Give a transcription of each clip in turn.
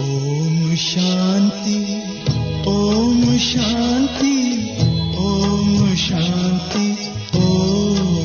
ओम शांति ओम शांति ओम शांति ओम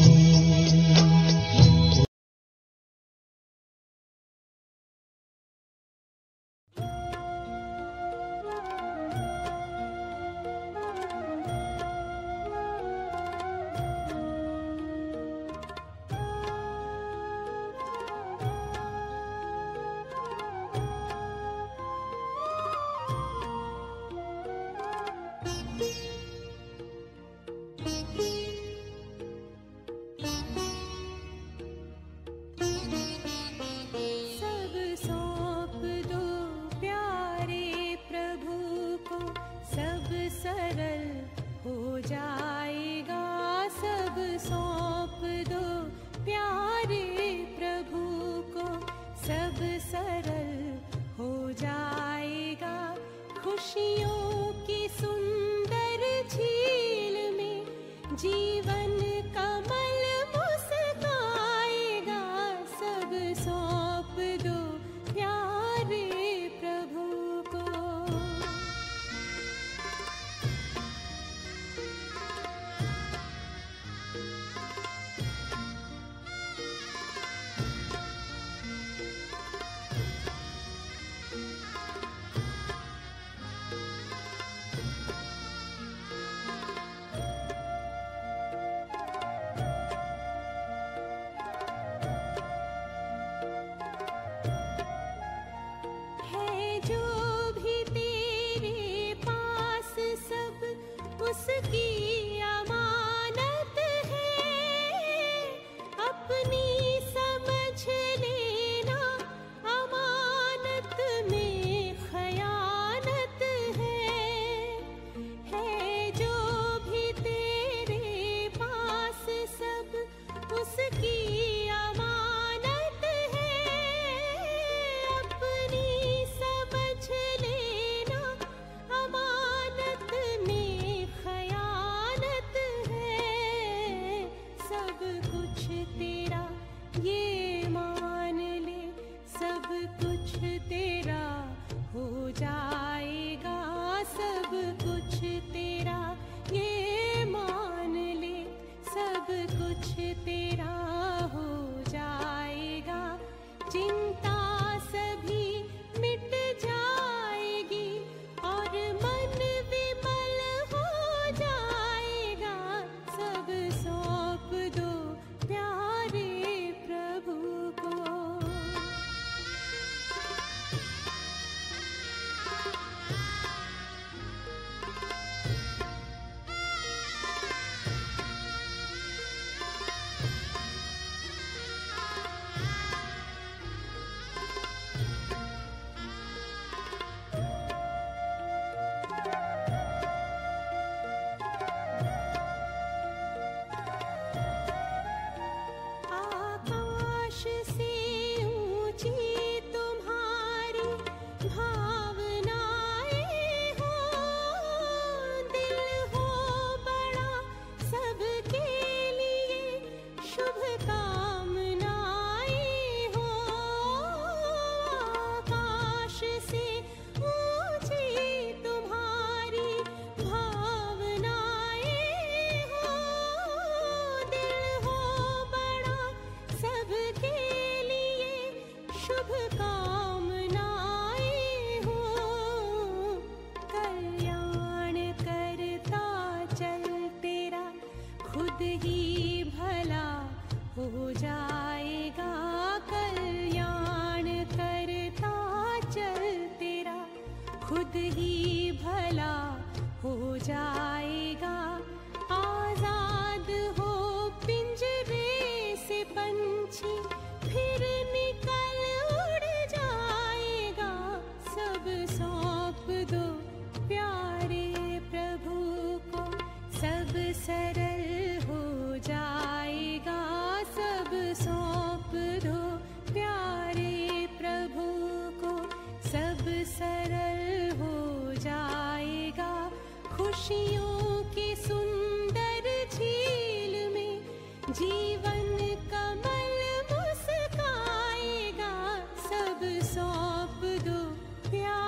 सब सौंप दो प्यारे प्रभु को सब सरल हो जाएगा सब सौंप दो प्यारे प्रभु को सब सरल हो जाएगा खुशियों की सुंदर झील में जीवन कमल मुस्काएगा सब सौंप दो प्यारे प्रभु को है जो भी तेरे पास सब उसकी अमानत है अपनी समझ लेना अमानत में खयानत है है जो भी तेरे पास सब उसकी अमानत है अपनी समझ लेना अमानत में खयानत है सब कुछ तेरा ये मान ले सब कुछ तेरा हो जाएगा सब कुछ तेरा ये मान ले सब कुछ तेरा हो जाएगा चिंता सभी मिट जाएगी और मन विमल हो जाएगा सब सौंप दो प्यारे प्रभु को आकाश से ऊंची तुम्हारी भावनाएं हो दिल हो बड़ा सबके लिए शुभ कामनाएं हो आकाश से ऊंची तुम्हारी भावनाएं हो दिल हो बड़ा सबके लिए शुभ कामनाएं हो कल्याण करता चल तेरा खुद ही भला हो जाएगा कल्याण करता चल तेरा खुद ही भला हो जाएगा आजाद हो पिंजरे से पंछी फिर निकल उड़ जाएगा सब सौंप दो प्यारे प्रभु को सब सरल हो जाएगा सब सौंप दो प्यारे प्रभु को सब सरल हो जाएगा खुशियों की सुंदर झील में जीवन कमल मुस्काएगा सब सौंप दो प्यार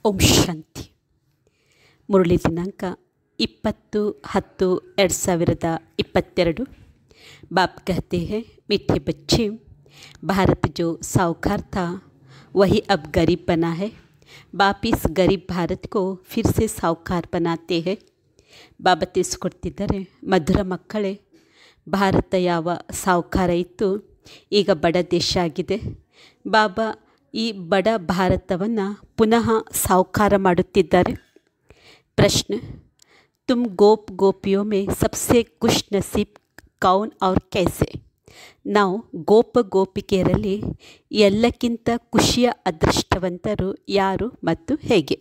ಓಂ ಶಾಂತಿ ಮುರಳಿ ದಿನಾಂಕ ಇಪ್ಪತ್ತು ಹತ್ತು ಎರಡು ಸಾವಿರದ ಇಪ್ಪತ್ತೆರಡು बाप कहते हैं मीठे बच्चे भारत जो साहूकार था वही अब गरीब बना है बाप इस गरीब भारत को फिर से साहूकार बनाते हैं ಬಾಬಾ ತಿಳಿಸ್ಕೊಡ್ತಿದ್ದಾರೆ ಮಧುರ ಮಕ್ಕಳೇ ಭಾರತ ಯಾವ ಸಾಹುಕಾರ ಇತ್ತು ಈಗ ಬಡ ದೇಶ ಆಗಿದೆ ಬಾಬಾ ಈ ಬಡ ಭಾರತವನ್ನು ಪುನಃ ಸಾಹುಕಾರ ಮಾಡುತ್ತಿದ್ದಾರೆ ಪ್ರಶ್ನೆ ತುಮ್ ಗೋಪ್ ಗೋಪಿಯೋ ಮೇ ಸಬ್ಸೆ ಖುಷ್ ನಸೀಬ್ ಕೌನ್ ಅವ್ರ कैसे ನಾವು ಗೋಪ ಗೋಪಿಕೆಯರಲ್ಲಿ ಎಲ್ಲಕ್ಕಿಂತ ಖುಷಿಯ ಅದೃಷ್ಟವಂತರು ಯಾರು ಮತ್ತು ಹೇಗೆ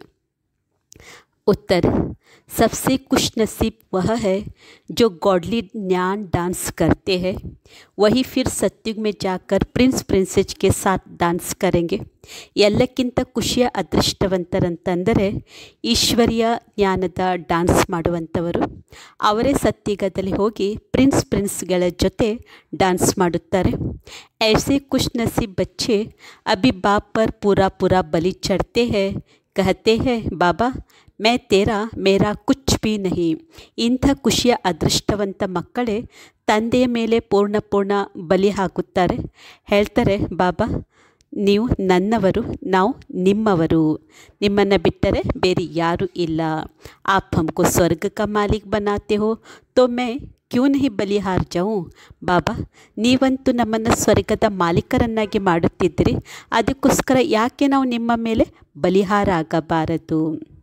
उत्तर सबसे खुश नसीब वह है जो गॉडली ज्ञान डांस करते हैं वही फिर सत्युग में जाकर प्रिंस प्रिंसेज के साथ डांस करेंगे ಎಲ್ಲಕ್ಕಿಂತ ಖುಷಿಯ ಅದೃಷ್ಟವಂತರಂತಂದರೆ ಈಶ್ವರಿಯ ಜ್ಞಾನದ ಡಾನ್ಸ್ ಮಾಡುವಂಥವರು ಅವರೇ ಸತ್ಯುಗದಲ್ಲಿ ಹೋಗಿ ಪ್ರಿನ್ಸ್ ಪ್ರಿನ್ಸ್ಗಳ ಜೊತೆ ಡಾನ್ಸ್ ಮಾಡುತ್ತಾರೆ ऐसे खुश नसीब बच्चे अभी बाप पर पूरा पूरा बलि चढ़ते हैं कहते हैं बाबा मैं तेरा मेरा कुछ भी नहीं ಇಂಥ ಖುಷಿಯ ಅದೃಷ್ಟವಂತ ಮಕ್ಕಳೇ ತಂದೆಯ ಮೇಲೆ ಪೂರ್ಣ ಪೂರ್ಣ ಬಲಿ ಹಾಕುತ್ತಾರೆ ಹೇಳ್ತಾರೆ ಬಾಬಾ ನೀವು ನನ್ನವರು ನಾವು ನಿಮ್ಮವರು ನಿಮ್ಮನ್ನು ಬಿಟ್ಟರೆ ಬೇರೆ ಯಾರೂ ಇಲ್ಲ ಆಪ್ ಹಮ್ಕೋ ಸ್ವರ್ಗ ಕಾ ಮಾಲೀಕ್ ಬನಾತೆ ಹೋ ತೋ ಮೈ ಕ್ಯೂ ನಹಿ ಬಲಿಹಾರ್ ಜಾऊं ಬಾಬಾ ನೀವಂತೂ ನಮ್ಮನ್ನು ಸ್ವರ್ಗದ ಮಾಲೀಕರನ್ನಾಗಿ ಮಾಡುತ್ತಿದ್ದೀರಿ ಅದಕ್ಕೋಸ್ಕರ ಯಾಕೆ ನಾವು ನಿಮ್ಮ ಮೇಲೆ ಬಲಿಹಾರ ಆಗಬಾರದು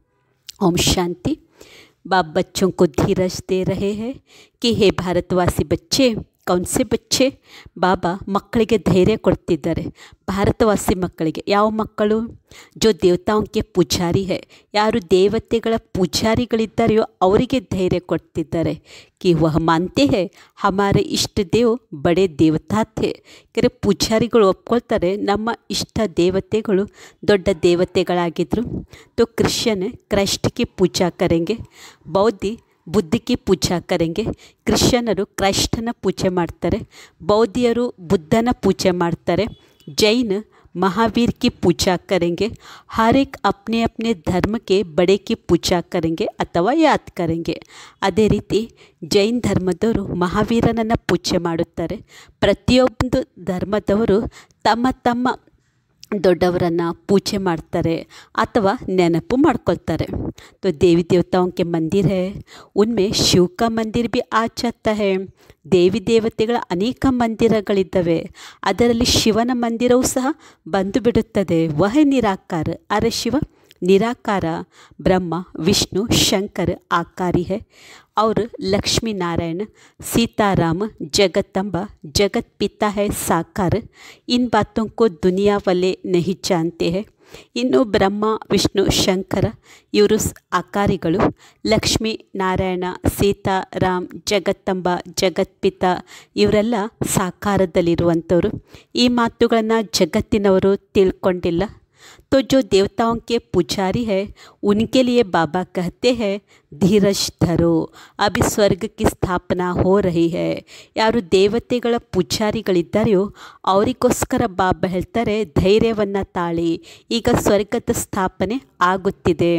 ओम शांति बाप बच्चों को धीरज दे रहे हैं कि हे भारतवासी बच्चे कौन से बच्चे ಬಾಬಾ ಮಕ್ಕಳಿಗೆ ಧೈರ್ಯ ಕೊಡ್ತಿದ್ದಾರೆ ಭಾರತವಾಸಿ ಮಕ್ಕಳಿಗೆ ಯಾವ ಮಕ್ಕಳು ಜೋ ದೇವತಾಂಕೆ ಪೂಜಾರಿ ಹೇ ಯಾರು ದೇವತೆಗಳ ಪೂಜಾರಿಗಳಿದ್ದಾರೆಯೋ ಅವರಿಗೆ ಧೈರ್ಯ ಕೊಡ್ತಿದ್ದಾರೆ कि वह मानते हैं हमारे इष्ट देव बड़े देवता थे ಕೆರೆ ಪೂಜಾರಿಗಳು ಒಪ್ಕೊಳ್ತಾರೆ ನಮ್ಮ ಇಷ್ಟ ದೇವತೆಗಳು ದೊಡ್ಡ ದೇವತೆಗಳಾಗಿದ್ದರು तो क्रिश्चियन क्राइस्ट की पूजा करेंगे बौದ್ಧಿ ಬುದ್ಧಿಗೆ ಪೂಜಾ ಕರೆಂಗೆ ಕ್ರಿಶ್ಚಿಯನರು ಕ್ರೈಸ್ತನ ಪೂಜೆ ಮಾಡ್ತಾರೆ ಬೌದ್ಧಿಯರು ಬುದ್ಧನ ಪೂಜೆ ಮಾಡ್ತಾರೆ ಜೈನ್ महावीर की पूजा करेंगे हर एक अपने अपने धर्म के बड़े की पूजा करेंगे ಅಥವಾ ಯಾದ್ ಕರೆಂಗೆ ಅದೇ ರೀತಿ ಜೈನ್ ಧರ್ಮದವರು ಮಹಾವೀರನನ್ನು ಪೂಜೆ ಮಾಡುತ್ತಾರೆ ಪ್ರತಿಯೊಂದು ಧರ್ಮದವರು ತಮ್ಮ ತಮ್ಮ ದೊಡ್ಡವರನ್ನು ಪೂಜೆ ಮಾಡ್ತಾರೆ ಅಥವಾ ನೆನಪು ಮಾಡ್ಕೊಳ್ತಾರೆ तो देवी देवताओं के मंदिर है उनमें ಶಿವ का मंदिर भी आ जाता है ದೇವಿ ದೇವತೆಗಳ ಅನೇಕ ಮಂದಿರಗಳಿದ್ದಾವೆ ಅದರಲ್ಲಿ ಶಿವನ ಮಂದಿರವೂ ಸಹ ಬಂದು ಬಿಡುತ್ತದೆ ವಹ ನಿರಾಕಾರ ಅರೆ ಶಿವ निराकार ब्रह्मा विष्णु शंकर आकारी है और लक्ष्मी नारायण सीताराम जगतम्बा जगत पिता है साकार इन बातों को दुनिया वाले नहीं जानते हैं ಇನ್ನು ಬ್ರಹ್ಮ ವಿಷ್ಣು ಶಂಕರ ಇವರು ಆಕಾರಿಗಳು ಲಕ್ಷ್ಮೀ ನಾರಾಯಣ ಸೀತಾರಾಮ್ ಜಗತ್ತಂಬ ಜಗತ್ಪಿತ ಇವರೆಲ್ಲ ಸಾಕಾರದಲ್ಲಿರುವಂಥವ್ರು ಈ ಮಾತುಗಳನ್ನು ಜಗತ್ತಿನವರು ತಿಳ್ಕೊಂಡಿಲ್ಲ तो जो देवताओं के पुजारी है उनके लिए बाबा कहते हैं धीरज धरो अभी स्वर्ग की स्थापना हो रही है ಯಾರು ದೇವತೆಗಳ ಪೂಜಾರಿಗಳಿದ್ದಾರೆಯೋ ಅವರಿಗೋಸ್ಕರ ಬಾಬಾ ಹೇಳ್ತಾರೆ ಧೈರ್ಯವನ್ನು ತಾಳಿ ಈಗ ಸ್ವರ್ಗದ ಸ್ಥಾಪನೆ ಆಗುತ್ತಿದೆ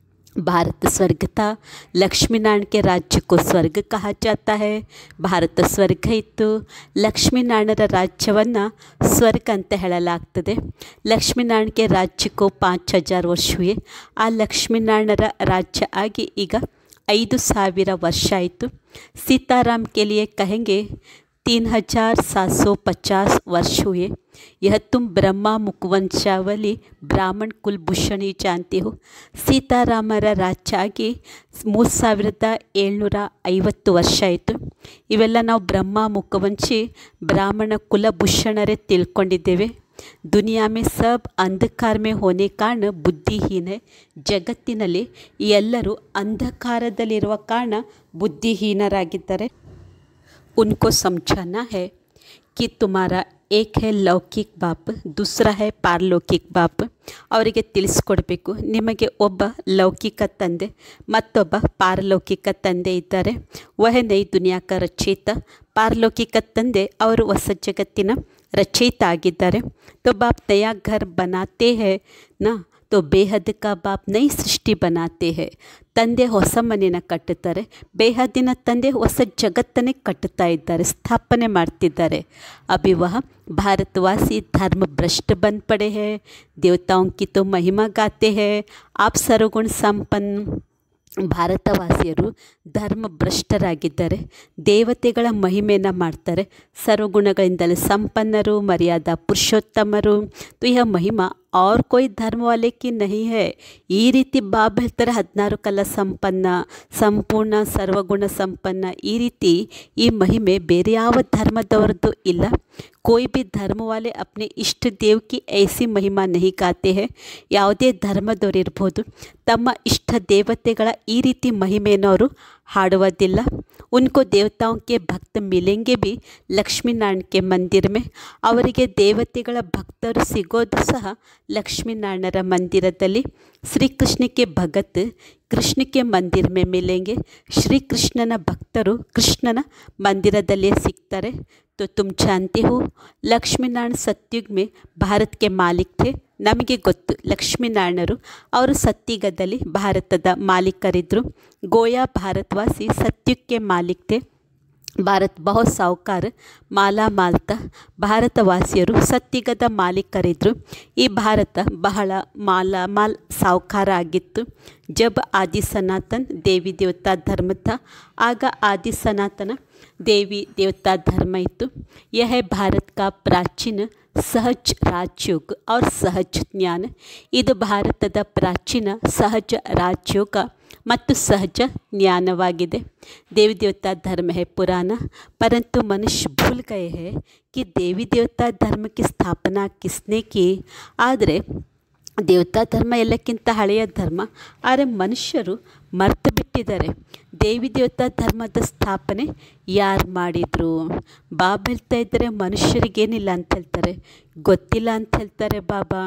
भारत स्वर्ग था लक्ष्मी नारायण के राज्य को स्वर्ग कहा जाता है ಭಾರತ ಸ್ವರ್ಗ ಇತ್ತು ಲಕ್ಷ್ಮೀನಾರಾಯಣರ ರಾಜ್ಯವನ್ನು ಸ್ವರ್ಗ ಅಂತ ಹೇಳಲಾಗ್ತದೆ ಲಕ್ಷ್ಮೀನಾರಾಯಣಕ್ಕೆ ರಾಜ್ಯಕ್ಕೂ ಪಾಂಚ್ ಹಜಾರ್ ವರ್ಷ ಹುಯೆ ಆ ಲಕ್ಷ್ಮೀನಾರಾಯಣರ ರಾಜ್ಯ ಆಗಿ ಈಗ ಐದು ಸಾವಿರ ವರ್ಷ ಆಯಿತು सीताराम के लिए कहेंगे तीन हजार सात सौ पचास वर्ष हुए यह तुम ब्रह्मा मुखवंशावली ಬ್ರಾಹ್ಮಣ ಕುಲಭೂಷಣಿ ಜಾನ್ತಿ ಹೋ ಸೀತಾರಾಮರ ರಾಜ್ಯ ಆಗಿ ಮೂರು ಸಾವಿರದ ಏಳ್ನೂರ ಐವತ್ತು ವರ್ಷ ಆಯಿತು ಇವೆಲ್ಲ ನಾವು ಬ್ರಹ್ಮ ಮುಖವಂಶಿ ಬ್ರಾಹ್ಮಣ ಕುಲಭೂಷಣರೇ ತಿಳ್ಕೊಂಡಿದ್ದೇವೆ ದುನಿಯಾ ಮೇ ಸಬ್ ಅಂಧಕಾರ ಮೇ ಹೋನೆ ಕಾರಣ ಬುದ್ಧಿಹೀನ ಜಗತ್ತಿನಲ್ಲಿ ಎಲ್ಲರೂ ಅಂಧಕಾರದಲ್ಲಿರುವ ಕಾರಣ ಬುದ್ಧಿಹೀನರಾಗಿದ್ದಾರೆ उनको समझाना है कि तुम्हारा एक है ಲೌಕಿಕ ಬಾಪ್ दूसरा है ಪಾರಲೌಕಿಕ ಬಾಪ್ ಅವರಿಗೆ ತಿಳಿಸ್ಕೊಡ್ಬೇಕು ನಿಮಗೆ ಒಬ್ಬ ಲೌಕಿಕ ತಂದೆ ಮತ್ತೊಬ್ಬ ಪಾರಲೌಕಿಕ ತಂದೆ ಇದ್ದಾರೆ ವಹ ನೈ ದುನಿಯಾಕ ರಚಯಿತ ಪಾರಲೌಕಿಕ ತಂದೆ ಅವರು ಹೊಸ ಜಗತ್ತಿನ ರಚಯಿತ ಆಗಿದ್ದಾರೆ तो बाप नया घर बनाते हैं ना तो बेहद का बाप नई सृष्टि बनाते हैं ತಂದೆ ಹೊಸ ಮನೆಯನ್ನು ಕಟ್ಟುತ್ತಾರೆ ಬೇಹದ್ದಿನ ತಂದೆ ಹೊಸ ಜಗತ್ತನ್ನೇ ಕಟ್ಟುತ್ತಾ ಇದ್ದಾರೆ ಸ್ಥಾಪನೆ ಮಾಡ್ತಿದ್ದಾರೆ अभी वह भारतवासी धर्म भ्रष्ट बन पड़े हैं देवताओं की तो महिमा गाते हैं आप सर्वगुण संपन्न ಭಾರತವಾಸಿಯರು ಧರ್ಮ ಭ್ರಷ್ಟರಾಗಿದ್ದಾರೆ ದೇವತೆಗಳ ಮಹಿಮೆಯನ್ನು ಮಾಡ್ತಾರೆ ಸರ್ವಗುಣಗಳಿಂದಲೇ ಸಂಪನ್ನರು ಮರ್ಯಾದಾ ಪುರುಷೋತ್ತಮರು तो यह महिमा और कोई धर्म वाले की नहीं है ಈ ರೀತಿ ಬಾಬ್ ಹೇಳ್ತಾರೆ ಹದಿನಾರು ಕಲ ಸಂಪನ್ನ ಸಂಪೂರ್ಣ ಸರ್ವಗುಣ ಸಂಪನ್ನ ಈ ರೀತಿ ಈ ಮಹಿಮೆ ಬೇರೆ ಯಾವ ಧರ್ಮದವರದ್ದು ಇಲ್ಲ कोई भी धर्म वाले अपने इष्ट देव की ऐसी महिमा नहीं गाते हैं ಯಾವುದೇ ಧರ್ಮದವರಿರ್ಬೋದು ತಮ್ಮ ಇಷ್ಟ ದೇವತೆಗಳ ಈ ರೀತಿ ಮಹಿಮೆಯನ್ನು ಅವರು ಹಾಡುವುದಿಲ್ಲ ಉನ್ಕೋ ದೇವತಾओं के ಭಕ್ತ ಮಿಲೆಂಗೆ भी ಲಕ್ಷ್ಮೀನಾರಾಯಣ ಕೆ ಮಂದಿರ में ಅವರಿಗೆ ದೇವತೆಗಳ ಭಕ್ತರು ಸಿಗೋದು ಸಹ ಲಕ್ಷ್ಮೀನಾರಾಯಣರ ಮಂದಿರದಲ್ಲಿ ಶ್ರೀಕೃಷ್ಣಕ್ಕೆ ಭಗತ್ ಕೃಷ್ಣಕ್ಕೆ ಮಂದಿರ ಮೇ ಮಿಲೆಂಗೆ ಶ್ರೀಕೃಷ್ಣನ ಭಕ್ತರು ಕೃಷ್ಣನ ಮಂದಿರದಲ್ಲೇ ಸಿಗ್ತಾರೆ तो तुम जानते हो ಲಕ್ಷ್ಮೀನಾರಾಯಣ ಸತ್ಯುಗ್ ಮೇ ಭಾರತ್ ಕೆ ಮಾಲಿಕ್ ಥೆ ನಮಗೆ ಗೊತ್ತು ಲಕ್ಷ್ಮೀನಾರಾಯಣರು ಅವರು ಸತ್ಯುಗದಲ್ಲಿ ಭಾರತದ ಮಾಲೀಕರಿದ್ದರು ಗೋಯಾ ಭಾರತವಾಸಿ ಸತ್ಯುಗ್ಗೆ ಮಾಲಿಕ್ ಥೆ ಭಾರತ್ ಬಹು ಸಾವುಕಾರ ಮಾಲಾ ಮಾಲ್ತ ಭಾರತವಾಸಿಯರು ಸತ್ಯುಗದ ಮಾಲೀಕರಿದ್ದರು ಈ ಭಾರತ ಬಹಳ ಮಾಲಾ ಮಾಲ್ ಸಾವುಕಾರ ಆಗಿತ್ತು ಜಬ್ ಆದಿ ಸನಾತನ್ ದೇವಿ ದೇವತಾ ಧರ್ಮ ಥ ಆಗ ಆದಿ ಸನಾತನ देवी देवता धर्म इतु यह है भारत का प्राचीन ಸಹಜ ರಾಜಯೋಗ और ಸಹಜ ಜ್ಞಾನ ಇದು ಭಾರತದ ಪ್ರಾಚೀನ ಸಹಜ ರಾಜಯೋಗ ಮತ್ತು ಸಹಜ ಜ್ಞಾನವಾಗಿದೆ देवी देवता धर्म है पुराना परंतु मनुष्य भूल गए हैं कि देवी देवता धर्म की स्थापना किसने की ಆದರೆ ದೇವತಾ ಧರ್ಮ ಎಲ್ಲಕ್ಕಿಂತ ಹಳೆಯ ಧರ್ಮ ಆದರೆ ಮನುಷ್ಯರು ಮರ್ತು ಬಿಟ್ಟಿದ್ದಾರೆ ದೇವಿ ದೇವತಾ ಧರ್ಮದ ಸ್ಥಾಪನೆ ಯಾರು ಮಾಡಿದರು ಬಾಬಾ ಹೇಳ್ತಾ ಇದ್ದರೆ ಮನುಷ್ಯರಿಗೇನಿಲ್ಲ ಅಂತ ಹೇಳ್ತಾರೆ ಗೊತ್ತಿಲ್ಲ ಅಂತ ಹೇಳ್ತಾರೆ ಬಾಬಾ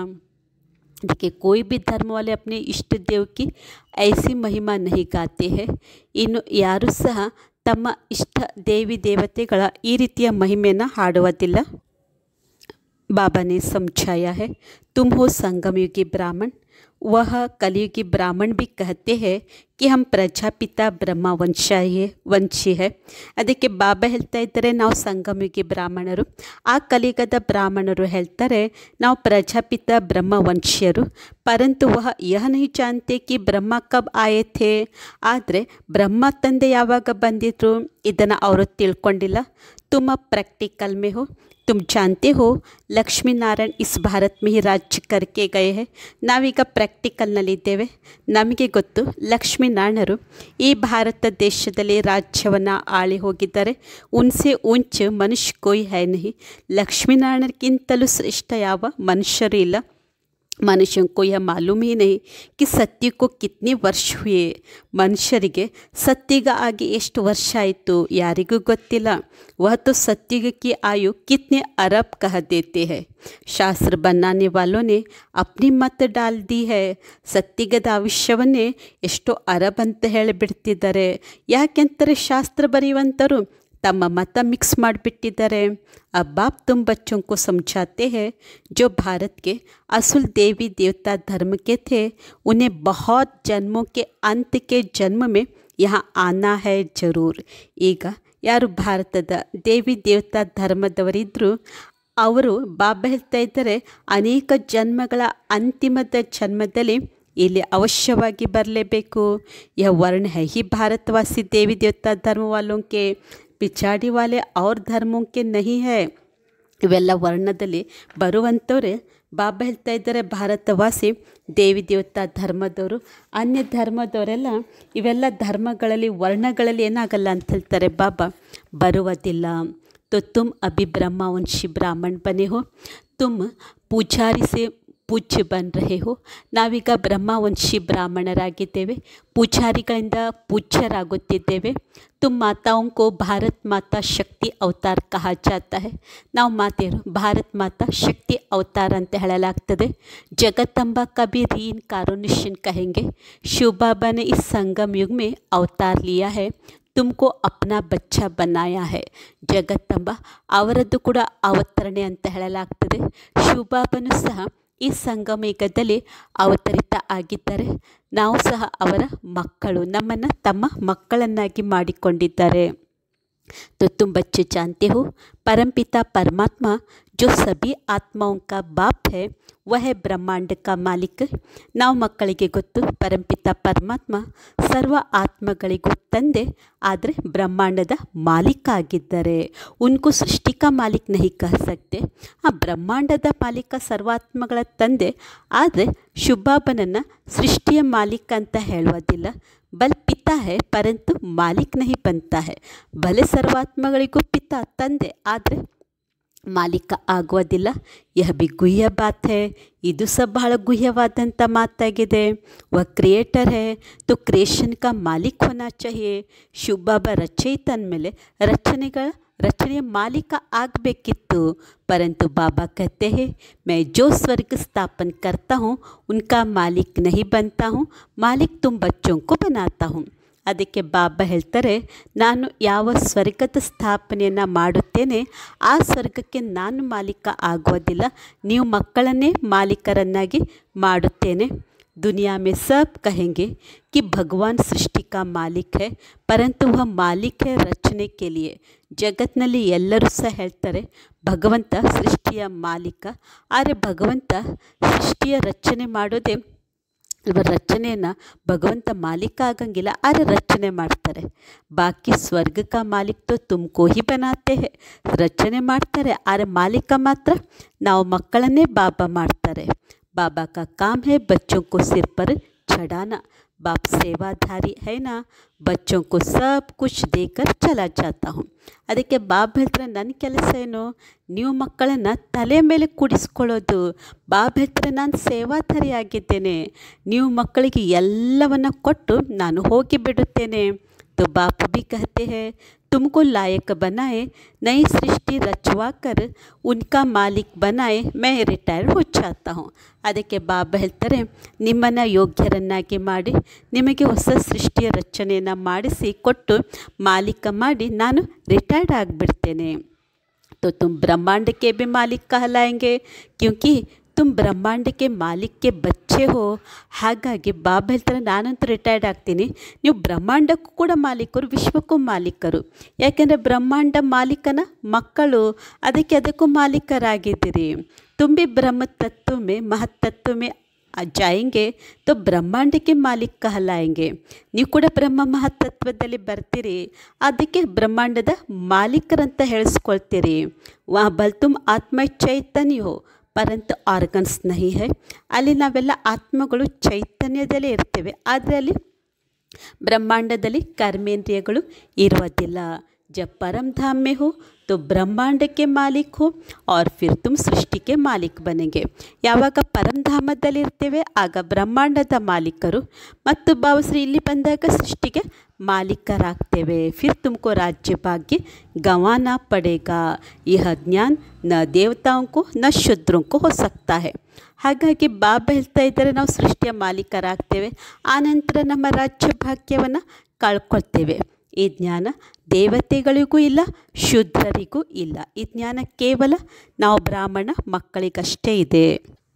देखिए कोई भी धर्म वाले अपने इष्ट देव की ऐसी महिमा नहीं गाते हैं ಇನ್ನು ಯಾರೂ ಸಹ ತಮ್ಮ ಇಷ್ಟ ದೇವಿ ದೇವತೆಗಳ ಈ ರೀತಿಯ ಮಹಿಮೆಯನ್ನು ಹಾಡುವುದಿಲ್ಲ बाबा ने समझाया है तुम हो संगम युगी ब्राह्मण वह कलयुगी ब्राह्मण भी कहते हैं कि हम ಪ್ರಜಾಪಿತ ಬ್ರಹ್ಮ ವಂಶಾಯೇ ವಂಶಿ ಹೇ ಅದಕ್ಕೆ ಬಾಬಾ ಹೇಳ್ತಾ ಇದ್ದಾರೆ ನಾವು ಸಂಗಮಯುಗಿ ಬ್ರಾಹ್ಮಣರು ಆ ಕಲಿಯುಗದ ಬ್ರಾಹ್ಮಣರು ಹೇಳ್ತಾರೆ ನಾವು ಪ್ರಜಾಪಿತ ಬ್ರಹ್ಮ ವಂಶೀಯರು ಪರಂತು ವಹ ಯಹ ನಹಿ ಜಾನ್ತೆ ಕಿ ಬ್ರಹ್ಮ ಕಬ್ ಆಯೇ ಥೇ ಆದರೆ ಬ್ರಹ್ಮ ತಂದೆ ಯಾವಾಗ ಬಂದಿದ್ರು ಇದನ್ನು ಅವರು ತಿಳ್ಕೊಂಡಿಲ್ಲ ತುಮ ಪ್ರಾಕ್ಟಿಕಲ್ ಮೇ ಹೋ तुम जानते हो ಲಕ್ಷ್ಮೀ ನಾರಾಯಣ್ ಇಸ್ ಭಾರತ್ ಮೇ ರಾಜ್ಯ ಕರ್ಕೆ ಗಯೆ ಹೇ ನಾವೀಗ ಪ್ರಾಕ್ಟಿಕಲ್ನಲ್ಲಿದ್ದೇವೆ ನಮಗೆ ಗೊತ್ತು ಲಕ್ಷ್ಮೀನಾರಾಯಣರು ಈ ಭಾರತ ದೇಶದಲ್ಲಿ ರಾಜ್ಯವನ್ನು ಆಳಿ ಹೋಗಿದ್ದಾರೆ ಉನ್ಸೆ ಉಂಚ ಮನುಷ್ಯ ಕೋಯಿ ಹೈ ನಹಿ ಲಕ್ಷ್ಮೀನಾರಾಯಣಕ್ಕಿಂತಲೂ ಶ್ರೇಷ್ಠ ಯಾವ ಮನುಷ್ಯರು ಇಲ್ಲ ಮನುಷ್ಯನ್ को यह मालूम ही नहीं कि ಸತ್ಯ को कितने ವರ್ಷ ಹುಯೆ ಮನುಷ್ಯರಿಗೆ ಸತ್ಯಗ ಆಗಿ ಎಷ್ಟು ವರ್ಷ ಆಯಿತು ಯಾರಿಗೂ ಗೊತ್ತಿಲ್ಲ वह तो सत्युग की आयु कितने अरब कह देते हैं ಶಾಸ್ತ್ರ बनाने वालों ने अपनी मत डाल दी है ಸತ್ಯಗದ ಆಯುಷ್ಯವನ್ನೇ ಎಷ್ಟೋ ಅರಬ್ ಅಂತ ಹೇಳಿಬಿಡ್ತಿದ್ದಾರೆ ಯಾಕೆಂತಾರೆ ಶಾಸ್ತ್ರ ಬರೆಯುವಂಥರು ತಮ್ಮ ಮತ ಮಿಕ್ಸ್ ಮಾಡಿಬಿಟ್ಟಿದ್ದಾರೆ अब बाप तुम बच्चों को समझाते हैं जो भारत के असुल देवी देवता धर्म के थे उन्हें बहुत जन्मों के अंत के जन्म में यहाँ आना है जरूर ಈಗ ಯಾರು ಭಾರತದ ದೇವಿ ದೇವತಾ ಧರ್ಮದವರಿದ್ದರು ಅವರು ಬಾಬಾ ಹೇಳ್ತಾ ಇದ್ದಾರೆ ಅನೇಕ ಜನ್ಮಗಳ ಅಂತಿಮದ ಜನ್ಮದಲ್ಲಿ ಇಲ್ಲಿ ಅವಶ್ಯವಾಗಿ ಬರಲೇಬೇಕು यह वर्ण है ही भारतवासी देवी देवता धर्म वालों के पिछाड़ी वाले और धर्मों के नहीं है ಇವೆಲ್ಲ ವರ್ಣದಲ್ಲಿ ಬರುವಂಥವ್ರೆ ಬಾಬಾ ಹೇಳ್ತಾ ಇದ್ದಾರೆ ಭಾರತವಾಸಿ ದೇವಿ ದೇವತಾ ಧರ್ಮದವರು ಅನ್ಯ ಧರ್ಮದವರೆಲ್ಲ ಇವೆಲ್ಲ ಧರ್ಮಗಳಲ್ಲಿ ವರ್ಣಗಳಲ್ಲಿ ಏನಾಗಲ್ಲ ಅಂತ ಹೇಳ್ತಾರೆ ಬಾಬಾ ಬರುವುದಿಲ್ಲ तो तुम अभी ब्रह्मावंशी ब्राह्मण बने हो तुम पूजारी से ಪೂಜ್ಯ ಬನ್ ರಹೆ ಹೋ ನಾವೀಗ ಬ್ರಹ್ಮವಂಶಿ ಬ್ರಾಹ್ಮಣರಾಗಿದ್ದೇವೆ ಪೂಜಾರಿಗಳಿಂದ ಪೂಜ್ಯರಾಗುತ್ತಿದ್ದೇವೆ ತುಮ್ ಮಾತಾओं को ಭಾರತ್ ಮಾತಾ ಶಕ್ತಿ ಅವತಾರ್ ಕಹಾ ಜಾತಾ है ನಾವು ಮಾತೆಯರು ಭಾರತ್ ಮಾತಾ ಶಕ್ತಿ ಅವತಾರ ಅಂತ ಹೇಳಲಾಗ್ತದೆ ಜಗತ್ತಂಬ ಕಬಿ ರೀನ್ ಕಾರುನಿಶನ್ ಕहेंगे शिव बाबा ने इस संगम युग में अवतार लिया है ತುಮಕೋ ಅಪ್ನಾ ಬಚ್ಚ ಬನ್ನಾಯ ಹೇ ಜಗತ್ತಂಬ ಅವರದ್ದು ಕೂಡ ಅವತರಣೆ ಅಂತ ಹೇಳಲಾಗ್ತದೆ ಶಿವಬಾಬನು ಸಹ ಈ ಸಂಗಮೇಗದಲ್ಲಿ ಅವತರಿತ ಆಗಿದ್ದಾರೆ ನಾವು ಸಹ ಅವರ ಮಕ್ಕಳು ನಮ್ಮನ್ನು ತಮ್ಮ ಮಕ್ಕಳನ್ನಾಗಿ ಮಾಡಿಕೊಂಡಿದ್ದಾರೆ तो तुम बच्चे जानते हो परमपिता परमात्मा जो सभी आत्माओं का बाप है वह है ब्रह्मांड का मालिक ನಾವು ಮಕ್ಕಳಿಗೆ ಗೊತ್ತು ಪರಂಪಿತ ಪರಮಾತ್ಮ ಸರ್ವ ಆತ್ಮಗಳಿಗೂ ತಂದೆ ಆದರೆ ಬ್ರಹ್ಮಾಂಡದ ಮಾಲೀಕ ಆಗಿದ್ದಾರೆ ಉನ್ಕು ಸೃಷ್ಟಿ ಕಾ ಮಾಲಿಕ್ ನಹಿ ಕಹ ಸಕ್ತೆ ಆ ಬ್ರಹ್ಮಾಂಡದ ಮಾಲೀಕ ಸರ್ವಾತ್ಮಗಳ ತಂದೆ ಆದರೆ ಶುಭಾಬನನ್ನು ಸೃಷ್ಟಿಯ ಮಾಲೀಕ ಅಂತ ಹೇಳುವುದಿಲ್ಲ ಬಲ್ ಪಿತಾ ಹೇ ಪರಂತು ಮಾಲಿಕ್ ನಹಿ ಬಂತಾ ಹೇ ಭಲೆ ಸರ್ವಾತ್ಮಗಳಿಗೂ ಪಿತಾ ತಂದೆ ಆದರೆ ಮಾಲೀಕ ಆಗುವುದಿಲ್ಲ ಯಹ ಬಿ ಗುಹ್ಯ ಬಾತ್ ಹೇ ಇದು ಸಹ ಬಹಳ ಗುಹ್ಯವಾದಂಥ ಮಾತಾಗಿದೆ ವ ಕ್ರಿಯೇಟರ್ ಹೇ ತು ಕ್ರಿಯೇಷನ್ ಕಾ ಮಾಲೀಕ್ ಹೋನಾ ಚಾಹಿಯೇ ಶುಭಾಬ ರಚಯಿತ ಅಂದಮೇಲೆ ರಚನೆಗಳ ರಚನೆಯ ಮಾಲೀಕ ಆಗಬೇಕಿತ್ತು परंतु बाबा कहते हैं मैं जो स्वर्ग स्थापन करता हूँ उनका मालिक नहीं बनता हूँ मालिक तुम बच्चों को बनाता हूँ ಅದಕ್ಕೆ ಬಾಬಾ ಹೇಳ್ತಾರೆ ನಾನು ಯಾವ ಸ್ವರ್ಗದ ಸ್ಥಾಪನೆಯನ್ನು ಮಾಡುತ್ತೇನೆ ಆ ಸ್ವರ್ಗಕ್ಕೆ ನಾನು ಮಾಲೀಕ ಆಗೋದಿಲ್ಲ ನೀವು ಮಕ್ಕಳನ್ನೇ ಮಾಲೀಕರನ್ನಾಗಿ ಮಾಡುತ್ತೇನೆ दुनिया में सब कहेंगे कि भगवान सृष्टि का मालिक है परंतु वह मालिक है रचने के लिए ಜಗತ್ನಲ್ಲಿ ಎಲ್ಲರೂ ಸಹ ಹೇಳ್ತಾರೆ ಭಗವಂತ ಸೃಷ್ಟಿಯ ಮಾಲೀಕ ಆದರೆ ಭಗವಂತ ಸೃಷ್ಟಿಯ ರಚನೆ ಮಾಡೋದೇ ರಚನೆಯನ್ನು ಭಗವಂತ ಮಾಲೀಕ ಆಗಂಗಿಲ್ಲ ಆದರೆ ರಚನೆ ಮಾಡ್ತಾರೆ ಬಾಕಿ ಸ್ವರ್ಗ ಕಾ ಮಾಲೀಕ್ ತೋ ತುಮಕೋ ಹಿ ಬನಾತೆ ಹೇ ರಚನೆ ಮಾಡ್ತಾರೆ ಆದರೆ ಮಾಲೀಕ ಮಾತ್ರ ನಾವು ಮಕ್ಕಳನ್ನೇ ಬಾಬಾ ಮಾಡ್ತಾರೆ बाबा का काम है बच्चों को सिर पर चढ़ाना बाप सेवाधारी है ना बच्चों को सब कुछ देकर चला जाता हूँ ಅದಕ್ಕೆ ಬಾಬ್ ಹೇಳ್ತಾರೆ ನನ್ನ ಕೆಲಸ ಏನು ನೀವು ಮಕ್ಕಳನ್ನು ತಲೆ ಮೇಲೆ ಕೂಡಿಸ್ಕೊಳ್ಳೋದು ಬಾಬ್ ಹೇಳ್ತಾರೆ ನಾನು ಸೇವಾಧಾರಿ ಆಗಿದ್ದೇನೆ ನೀವು ಮಕ್ಕಳಿಗೆ ಎಲ್ಲವನ್ನು ಕೊಟ್ಟು ನಾನು ಹೋಗಿ ಬಿಡುತ್ತೇನೆ तो बाप भी कहते हैं तुमको लायक बनाए नई सृष्टि रचवा कर उनका मालिक बनाए मैं ರಿಟೈರ್ हो जाता हूँ ಅದಕ್ಕೆ ಬಾಬಾ ಹೇಳ್ತಾರೆ ನಿಮ್ಮನ್ನು ಯೋಗ್ಯರನ್ನಾಗಿ ಮಾಡಿ ನಿಮಗೆ ಹೊಸ ಸೃಷ್ಟಿಯ ರಚನೆಯನ್ನು ಮಾಡಿಸಿ ಕೊಟ್ಟು ಮಾಲೀಕ ಮಾಡಿ ನಾನು ರಿಟೈರ್ಡ್ ಆಗಿಬಿಡ್ತೇನೆ तो तुम ब्रह्मांड के भी मालिक कहलाएंगे क्योंकि ತುಮ್ ಬ್ರಹ್ಮಾಂಡಕ್ಕೆ ಮಾಲಿಕ್ಗೆ ಬಚ್ಚೆ ಹೋ ಹಾಗಾಗಿ ಬಾಬಾ ಹೇಳ್ತಾರೆ ನಾನಂತೂ ರಿಟೈರ್ಡ್ ಆಗ್ತೀನಿ ನೀವು ಬ್ರಹ್ಮಾಂಡಕ್ಕೂ ಕೂಡ ಮಾಲೀಕರು ವಿಶ್ವಕ್ಕೂ ಮಾಲೀಕರು ಯಾಕೆಂದರೆ ಬ್ರಹ್ಮಾಂಡ ಮಾಲೀಕನ ಮಕ್ಕಳು ಅದಕ್ಕೆ ಅದಕ್ಕೂ ಮಾಲೀಕರಾಗಿದ್ದೀರಿ ತುಂಬಿ ಬ್ರಹ್ಮ ತತ್ವ ಮೇ ಮಹತ್ತತ್ವ ಮೇ ಜಾಯಂಗೆ ತೋ ಬ್ರಹ್ಮಾಂಡಕ್ಕೆ ಮಾಲೀಕ್ ಕಹಲಾಯಂಗೆ ನೀವು ಕೂಡ ಬ್ರಹ್ಮ ಮಹತ್ತತ್ವದಲ್ಲಿ ಬರ್ತೀರಿ ಅದಕ್ಕೆ ಬ್ರಹ್ಮಾಂಡದ ಮಾಲೀಕರಂತ ಹೇಳಿಸ್ಕೊಳ್ತೀರಿ ವಾ ಬಲ್ ತುಮ್ ಆತ್ಮ ಚೈತನ್ಯ ಹೋ ಪರಂತು ಆರ್ಗನ್ಸ್ ನಹಿ ಹೈ ಅಲ್ಲಿ ನಾವೆಲ್ಲ ಆತ್ಮಗಳು ಚೈತನ್ಯದಲ್ಲೇ ಇರ್ತೇವೆ ಆದರೆ ಅಲ್ಲಿ ಬ್ರಹ್ಮಾಂಡದಲ್ಲಿ ಕರ್ಮೇಂದ್ರಿಯಗಳು ಇರುವುದಿಲ್ಲ जब परम धाम में हो तो ಬ್ರಹ್ಮಾಂಡ के मालिक हो और फिर तुम सृष्टि के मालिक बनेंगे ಯಾವಾಗ ಪರಂಧಾಮದಲ್ಲಿ ಇರ್ತೇವೆ ಆಗ ಬ್ರಹ್ಮಾಂಡದ ಮಾಲೀಕರು ಮತ್ತು ಬಾವಶ್ರೀ ಇಲ್ಲಿ ಬಂದಾಗ ಸೃಷ್ಟಿಗೆ ಮಾಲೀಕರಾಗ್ತೇವೆ ಫಿರ್ ತುಮಕೋ ರಾಜ್ಯ ಭಾಗ್ಯ ಗಂವಾना ಪಡೇಗಾ यह ज्ञान ನ ದೇವತಾओं को ನ ಶೂದ್ರೋं को हो सकता है ಹಾಗಾಗಿ ಬಾಬಾ ಹೇಳ್ತಾ ಇದ್ದಾರೆ ನಾವು ಸೃಷ್ಟಿಯ ಮಾಲೀಕರಾಗ್ತೇವೆ ಆನಂತರ ನಮ್ಮ ರಾಜ್ಯ ಭಾಗ್ಯವನ್ನು ಕಳ್ಕೊಳ್ತೇವೆ ಈ ಜ್ಞಾನ ದೇವತೆಗಳಿಗೂ ಇಲ್ಲ ಶೂದ್ರರಿಗೂ ಇಲ್ಲ ಈ ಜ್ಞಾನ ಕೇವಲ ನಾವು ಬ್ರಾಹ್ಮಣ ಮಕ್ಕಳಿಗಷ್ಟೇ ಇದೆ